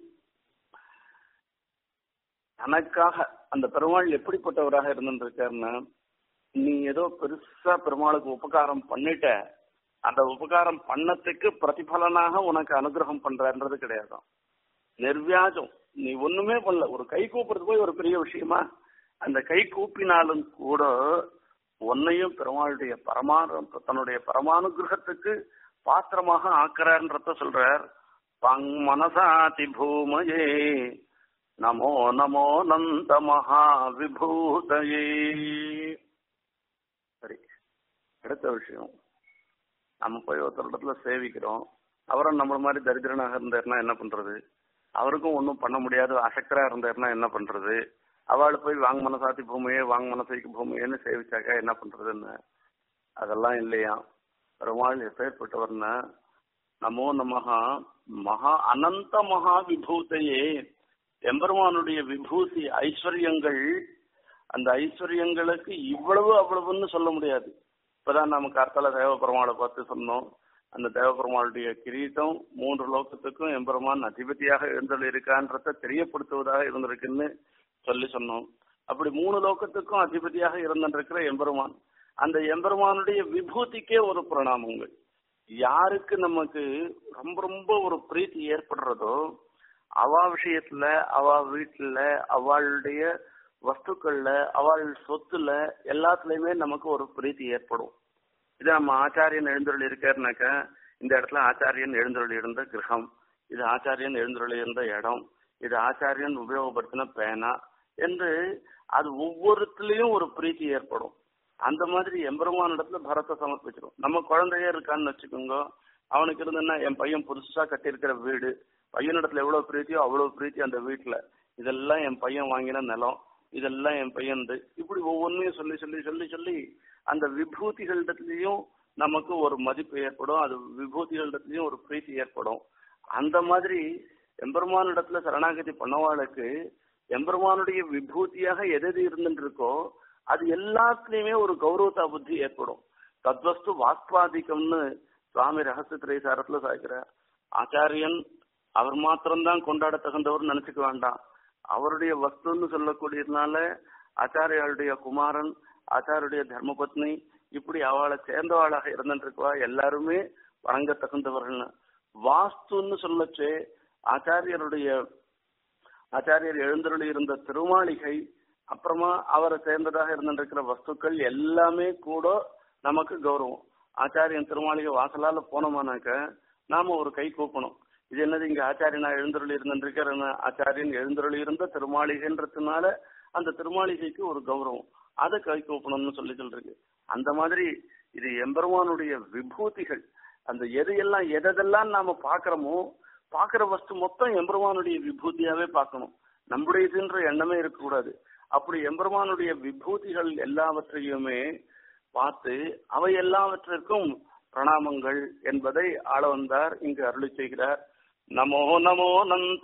தனக்காக அந்த பெருமாள் எப்படிப்பட்டவராக இருந்திருக்காருன்னா நீ ஏதோ பெருசா பெருமாளுக்கு உபகாரம் பண்ணிட்ட அந்த உபகாரம் பண்ணத்துக்கு பிரதிபலனாக உனக்கு அனுகிரகம் பண்றன்றது கிடையாது நிர்வியாஜம் நீ ஒண்ணுமே பண்ணல ஒரு கை கூப்புறது போய் ஒரு பெரிய விஷயமா அந்த கை கூப்பினாலும் கூட உன்னையும் பெருமாளுடைய பரமான தன்னுடைய பரமானுகிரகத்துக்கு பாத்திரமாக ஆக்குறார்ன்றத சொல்றார் வாங் மனசாதி பூமயே நமோ நமோ நந்த மகாவிபூதயே சரி அடுத்த விஷயம் நம்ம போய் ஒருத்தர் இடத்துல சேவிக்கிறோம் அவரும் நம்மள மாதிரி தரித்திரனாக இருந்தாருன்னா என்ன பண்றது அவருக்கும் ஒன்றும் பண்ண முடியாது அசக்கரா இருந்தாருன்னா என்ன பண்றது அவள் போய் வாங்க மனசாத்தி பூமியே வாங்க மனசைக்கு பூமியேன்னு சேவிச்சாக்கா என்ன பண்றதுன்னு அதெல்லாம் இல்லையா பெருமாள் எப்பேற்பட்டவர்னா நமோ நமஹா மகா அனந்த மகா விபூதையே எம்பெருமானுடைய விபூதி ஐஸ்வர்யங்கள் அந்த ஐஸ்வர்யங்களுக்கு இவ்வளவு அவ்வளவுன்னு சொல்ல முடியாது இப்பதான் நம்ம கார்த்தால தேவ பெருமாளை பார்த்து சொன்னோம் அந்த தேவ பெருமாளுடைய கிரீட்டம் மூன்று லோகத்துக்கும் எம்பெருமான் அதிபதியாக எழுந்தல் இருக்கான்றத தெரியப்படுத்துவதாக இருந்திருக்குன்னு சொல்லி சொன்னோம் அப்படி மூணு லோகத்துக்கும் அதிபதியாக இருந்திருக்கிற எம்பெருமான் அந்த எம்பெருமானுடைய விபூதிக்கே ஒரு பிரணாமங்கள் யாருக்கு நமக்கு ரொம்ப ரொம்ப ஒரு பிரீத்தி ஏற்படுறதோ அவா விஷயத்துல அவ வீட்டுல அவளுடைய வஸ்துக்கள்ல அவள் சொத்துல எல்லாத்துலயுமே நமக்கு ஒரு பிரீத்தி ஏற்படும் இது நம்ம ஆச்சாரியன் எழுந்தருள் இருக்காருனாக்க இந்த இடத்துல ஆச்சாரியன் எழுந்தருள் இருந்த கிரகம் இது ஆச்சாரியன் எழுந்தருள் இருந்த இடம் இது ஆச்சாரியன் உபயோகப்படுத்தின பேனா என்று அது ஒவ்வொருத்திலையும் ஒரு பிரீத்தி ஏற்படும் அந்த மாதிரி எம்பெருமான இடத்துல பரத்தை சமர்ப்பிச்சிடும் நம்ம குழந்தைய இருக்கான்னு வச்சுக்கோங்க அவனுக்கு இருந்ததுன்னா என் பையன் புதுசா கட்டியிருக்கிற வீடு பையனிடத்துல எவ்வளவு பிரீத்தியோ அவ்வளவு பிரீத்தி அந்த வீட்டுல இதெல்லாம் என் பையன் வாங்கின நிலம் இதெல்லாம் என் பையன் இப்படி ஒவ்வொன்றையும் சொல்லி சொல்லி சொல்லி சொல்லி அந்த விபூதிகளிடத்துலயும் நமக்கு ஒரு மதிப்பு ஏற்படும் அது விபூதிகளிடத்துலயும் ஒரு பிரீத்தி ஏற்படும் அந்த மாதிரி எம்பெருமான இடத்துல சரணாகதி பண்ணவாளுக்கு எம்பெருமானுடைய விபூதியாக எது எது இருந்துட்டு இருக்கோ அது எல்லாத்துலயுமே ஒரு கௌரவத்தா புத்தி ஏற்படும் தத்வஸ்து வாஸ்துவாதிக்கம்னு சுவாமி ரகசிய திரைசாரத்துல சாய்க்கிறார் ஆச்சாரியன் அவர் மாத்திரம்தான் கொண்டாட தகுந்தவர் நினைச்சுக்க வேண்டாம் அவருடைய வஸ்துன்னு சொல்லக்கூடியதுனால ஆச்சாரியாளுடைய குமாரன் ஆச்சாருடைய தர்மபத்னி இப்படி அவளை சேர்ந்தவாளாக இருந்துருக்குவா எல்லாருமே வணங்க தகுந்தவர்கள் வாஸ்துன்னு சொல்லச்சே ஆச்சாரியருடைய ஆச்சாரியர் எழுந்தருளி இருந்த திருமாளிகை அப்புறமா அவரை சேர்ந்ததாக இருந்திருக்கிற வஸ்துக்கள் எல்லாமே கூட நமக்கு கௌரவம் ஆச்சாரியன் திருமாளிகை வாசலால போனோமானாக்க நாம ஒரு கை கூப்பணும் இது என்னது இங்க ஆச்சாரியனா எழுந்தருளி இருந்திருக்கிற ஆச்சாரியன் எழுந்தருளி இருந்த திருமாளிகைன்றதுனால அந்த திருமாளிகைக்கு ஒரு கௌரவம் அதை கை கூப்பணும்னு சொல்லி சொல்றது அந்த மாதிரி இது எம்பெருமானுடைய விபூதிகள் அந்த எது எல்லாம் எதெல்லாம் நாம பாக்குறோமோ பாக்குற வஸ்து மொத்தம் எம்பெருமானுடைய விபூதியாவே பார்க்கணும் நம்முடையதுன்ற எண்ணமே இருக்கக்கூடாது அப்படி எம்பெருமானுடைய விபூதிகள் எல்லாவற்றையுமே பார்த்து அவை எல்லாவற்றிற்கும் பிரணாமங்கள் என்பதை ஆள வந்தார் இங்கு அருளி செய்கிறார் நமோ நமோ நந்த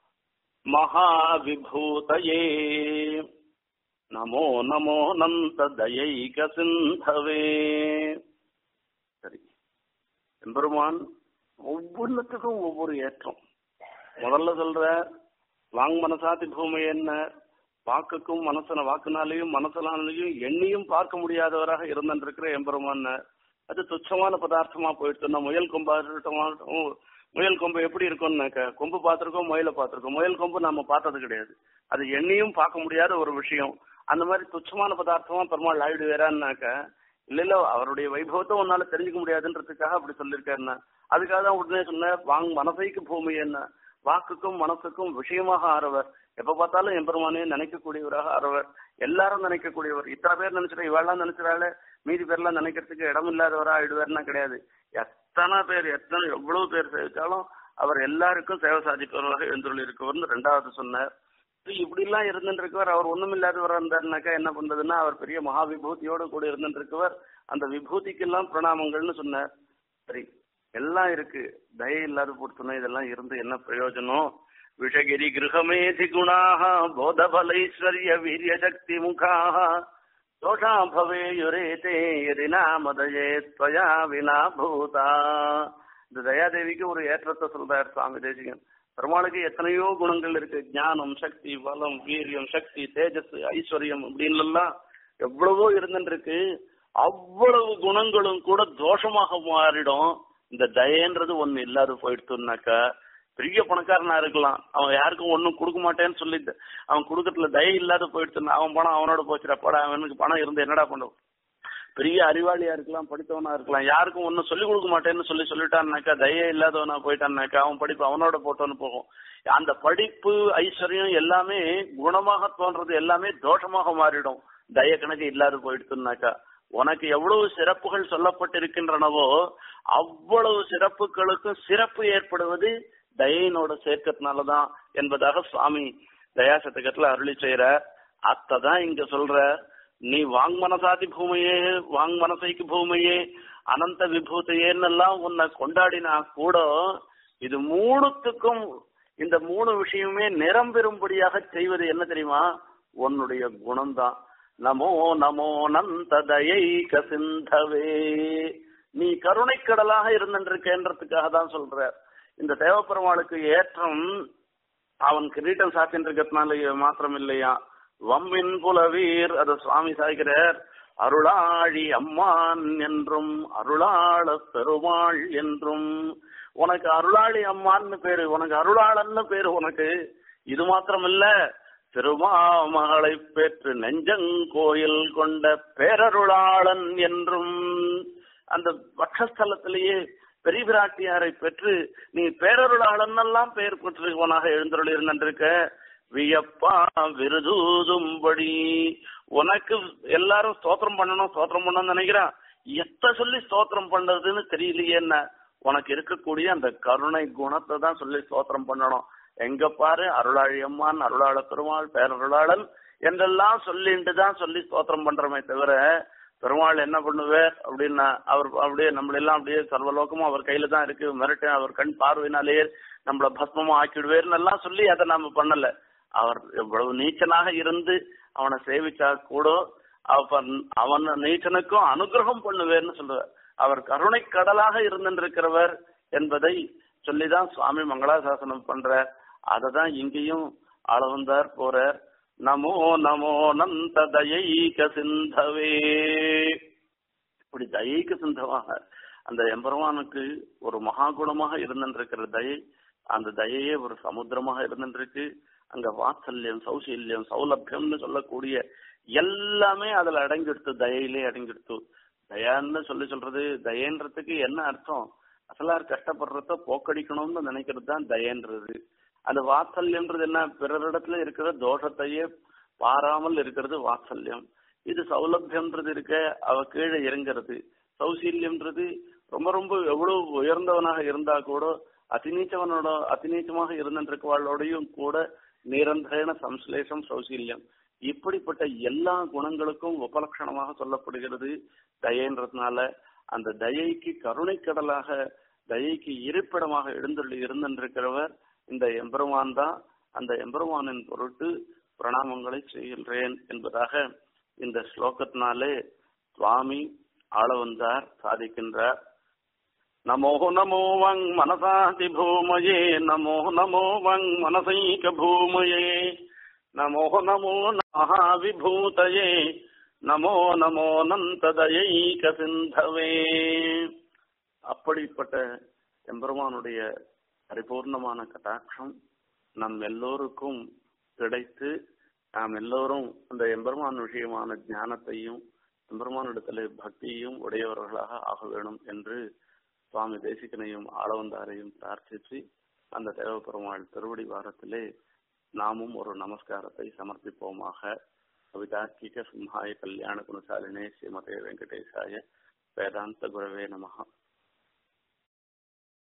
மகாவிபூதயே நமோ நமோ நந்த தயைக சிந்தவே சரி எம்பெருமான் ஒவ்வொன்றுத்துக்கும் ஒவ்வொரு ஏற்றம் முதல்ல சொல்ற வாங் மனசாதி பூமி என்ன வாக்குக்கும் மனசன வாக்குனாலையும் மனசனாலையும் எண்ணியும் பார்க்க முடியாதவராக இருந்திருக்கிற எம்பெருமான் அது துச்சமான பதார்த்தமா போயிடுச்சுன்னா முயல் கொம்பாட்டம் முயல் கொம்பு எப்படி இருக்கும்னாக்க கொம்பு பார்த்திருக்கோம் முயலை பார்த்திருக்கோம் முயல் கொம்பு நம்ம பார்த்தது கிடையாது அது எண்ணியும் பார்க்க முடியாத ஒரு விஷயம் அந்த மாதிரி துச்சமான பதார்த்தமா பெருமாள் ஆயிடு வேறான்னாக்க இல்ல இல்ல அவருடைய வைபவத்தை உன்னால தெரிஞ்சுக்க முடியாதுன்றதுக்காக அப்படி சொல்லியிருக்காருன்னா அதுக்காக தான் உடனே சொன்ன வாங் மனசைக்கு பூமி என்ன வாக்குக்கும் மனசுக்கும் விஷயமாக ஆறவர் எப்ப பார்த்தாலும் எம்பெருமானே நினைக்கக்கூடியவராக ஆறவர் எல்லாரும் நினைக்கக்கூடியவர் இத்தனை பேர் நினைச்சிட்டா இவெல்லாம் நினைச்சிடாலே மீதி பேர்லாம் நினைக்கிறதுக்கு இடம் இல்லாதவரா ஆயிடுவார்னா கிடையாது எத்தனை பேர் எத்தனை எவ்வளவு பேர் சேவிச்சாலும் அவர் எல்லாருக்கும் சேவை சாதிப்பவராக எழுந்துள்ள இருக்கவர்னு ரெண்டாவது சொன்னார் இப்படி எல்லாம் இருந்துருக்கவர் அவர் ஒண்ணும் இல்லாதவரா இருந்தாருனாக்கா என்ன பண்றதுன்னா அவர் பெரிய மகா விபூதியோட கூட இருந்துருக்கவர் அந்த விபூதிக்கெல்லாம் பிரணாமங்கள்னு சொன்னார் சரி எல்லாம் இருக்கு தய இல்லாத பொறுத்துனா இதெல்லாம் இருந்து என்ன பிரயோஜனம் விஷகிரி கிரகமேதி குணாக போதபலைஸ்வர்ய வீரிய சக்தி முகாக தோஷா பவேயுரேதே எதி நாமதயே ஸ்வயா வினா பூதா இந்த தயாதேவிக்கு ஒரு ஏற்றத்தை சொல்றார் சுவாமி தேசிகன் பெருமாளுக்கு எத்தனையோ குணங்கள் இருக்கு ஞானம் சக்தி பலம் வீரியம் சக்தி தேஜஸ் ஐஸ்வர்யம் அப்படின்னு எல்லாம் எவ்வளவோ இருந்துருக்கு அவ்வளவு குணங்களும் கூட தோஷமாக மாறிடும் இந்த தயன்றது ஒண்ணு இல்லாத போயிடுச்சுனாக்கா பெரிய பணக்காரனா இருக்கலாம் அவன் யாருக்கும் ஒன்னும் கொடுக்க மாட்டேன்னு சொல்லி அவன் கொடுக்கறதுல தய இல்லாத போயிடுச்சுன்னா அவன் பணம் அவனோட போச்சுடா போட அவனுக்கு பணம் இருந்து என்னடா பண்ணும் பெரிய அறிவாளியா இருக்கலாம் படித்தவனா இருக்கலாம் யாருக்கும் ஒன்னும் சொல்லிக் கொடுக்க மாட்டேன்னு சொல்லி சொல்லிட்டான்னாக்கா தய இல்லாதவனா போயிட்டான்னாக்கா அவன் படிப்பு அவனோட போட்டோன்னு போகும் அந்த படிப்பு ஐஸ்வர்யம் எல்லாமே குணமாக தோன்றது எல்லாமே தோஷமாக மாறிடும் தய கணக்கு இல்லாத போயிடுச்சுன்னாக்கா உனக்கு எவ்வளவு சிறப்புகள் சொல்லப்பட்டிருக்கின்றனவோ அவ்வளவு சிறப்புகளுக்கும் சிறப்பு ஏற்படுவது தயையினோட சேர்க்கறதுனாலதான் என்பதாக சுவாமி தயா சதகத்துல அருளி செய்யற அத்ததான் இங்க சொல்ற நீ வாங் மனசாதி பூமையே வாங் மனசைக்கு பூமையே அனந்த விபூதையேன்னெல்லாம் உன்னை கொண்டாடினா கூட இது மூணுத்துக்கும் இந்த மூணு விஷயமே நிறம் பெறும்படியாக செய்வது என்ன தெரியுமா உன்னுடைய குணம்தான் நமோ நமோ நந்த தயைக சிந்தவே நீ கருணைக்கடலாக இருந்திருக்கேன்றதுக்காக தான் சொல்ற இந்த தேவப்பெருமாளுக்கு ஏற்றம் அவன் கிரீட்டம் சாத்தின்னு இருக்கிறதுனால மாத்திரம் இல்லையா வம்மின் புலவீர் அது சுவாமி சாய்கிறார் அருளாழி அம்மான் என்றும் அருளாள பெருமாள் என்றும் உனக்கு அருளாளி அம்மான்னு பேரு உனக்கு அருளாளன்னு பேரு உனக்கு இது மாத்திரம் இல்ல திருமாமகளை பெற்று நெஞ்சங்கோயில் கொண்ட பேரருளாளன் என்றும் அந்த பட்சஸ்தலத்திலேயே பெரிய பிராட்டியாரை பெற்று நீ பேரருளாளன் எல்லாம் பெயர் பெற்றிருக்கவனாக எழுந்தருள் இருந்திருக்க வியப்பா விருதூதும்படி உனக்கு எல்லாரும் ஸ்தோத்திரம் பண்ணணும் ஸ்தோத்திரம் பண்ணணும்னு நினைக்கிறான் எத்த சொல்லி ஸ்தோத்திரம் பண்றதுன்னு தெரியலையே என்ன உனக்கு இருக்கக்கூடிய அந்த கருணை குணத்தை தான் சொல்லி ஸ்தோத்திரம் பண்ணணும் எங்க பாரு அருளாழி அம்மான் அருளாள பெருமாள் பேரருளாளன் என்றெல்லாம் சொல்லிட்டு தான் சொல்லி ஸ்தோத்திரம் பண்றோமே தவிர பெருமாள் என்ன பண்ணுவார் அப்படின்னா அவர் அப்படியே நம்மளெல்லாம் அப்படியே சர்வலோகமும் அவர் கையில தான் இருக்கு மிரட்டு அவர் கண் பார்வையினாலேயே நம்மள பஸ்மமா ஆக்கிடுவேர்னு எல்லாம் சொல்லி அதை நாம பண்ணல அவர் எவ்வளவு நீச்சனாக இருந்து அவனை சேவிச்சா கூட அவன் அவன் நீச்சனுக்கும் அனுகிரகம் பண்ணுவேர்னு சொல்றார் அவர் கருணை கடலாக இருந்திருக்கிறவர் என்பதை சொல்லிதான் சுவாமி மங்களாசாசனம் பண்ற அதை தான் இங்கேயும் ஆளவந்தார் போறார் நமோ நமோ நந்த தயைக சிந்தவே இப்படி தயைக சிந்தவாக அந்த எம்பெருமானுக்கு ஒரு மகாகுணமாக இருந்திருக்கிற தயை அந்த தயையே ஒரு சமுத்திரமாக இருந்திருக்கு அங்க வாத்சல்யம் சௌசல்யம் சௌலபியம்னு சொல்லக்கூடிய எல்லாமே அதுல அடங்கிடுத்து தயையிலே அடங்கிடுத்து தயான்னு சொல்லி சொல்றது தயன்றதுக்கு என்ன அர்த்தம் அசலார் கஷ்டப்படுறத போக்கடிக்கணும்னு நினைக்கிறது தான் தயன்றது அந்த வாத்சல்யம்ன்றது என்ன பிறரிடத்துல இருக்கிற தோஷத்தையே பாராமல் இருக்கிறது வாத்சல்யம் இது சௌலபியம்ன்றது இருக்க அவ கீழே இறங்கிறது சௌசீல்யம்ன்றது ரொம்ப ரொம்ப எவ்வளவு உயர்ந்தவனாக இருந்தா கூட அதிநீச்சவனோட அதிநீச்சமாக இருந்திருக்கவாளோடையும் கூட நிரந்தரேன சம்ஸ்லேஷம் சௌசீல்யம் இப்படிப்பட்ட எல்லா குணங்களுக்கும் உபலட்சணமாக சொல்லப்படுகிறது தயன்றதுனால அந்த தயைக்கு கருணை கடலாக தயைக்கு இருப்பிடமாக எழுந்துள்ளி இருந்திருக்கிறவர் இந்த எம்பெருமான் தான் அந்த எம்பெருமானின் பொருட்டு பிரணாமங்களை செய்கின்றேன் என்பதாக இந்த ஸ்லோகத்தினாலே சுவாமி ஆள வந்தார் சாதிக்கின்றார் நமோ நமோ வங் மனசாதி பூமயே நமோ நமோ வங் மனசைக பூமயே நமோ நமோ மகாவிபூதயே நமோ நமோ நந்ததயைக சிந்தவே அப்படிப்பட்ட எம்பெருமானுடைய பரிபூர்ணமான கட்டாட்சம் நம் எல்லோருக்கும் கிடைத்து நாம் எல்லோரும் அந்த எம்பெருமான் விஷயமான ஞானத்தையும் எம்பெருமானிடத்திலே பக்தியையும் உடையவர்களாக ஆக வேணும் என்று சுவாமி தேசிகனையும் ஆளவந்தாரையும் பிரார்த்தித்து அந்த தேவபெருமாள் திருவடி வாரத்திலே நாமும் ஒரு நமஸ்காரத்தை சமர்ப்பிப்போமாக கவிதார்க்கிக சிம்ஹாய கல்யாண குணசாலினே ஸ்ரீமதே வெங்கடேசாய வேதாந்த குரவே நமஹா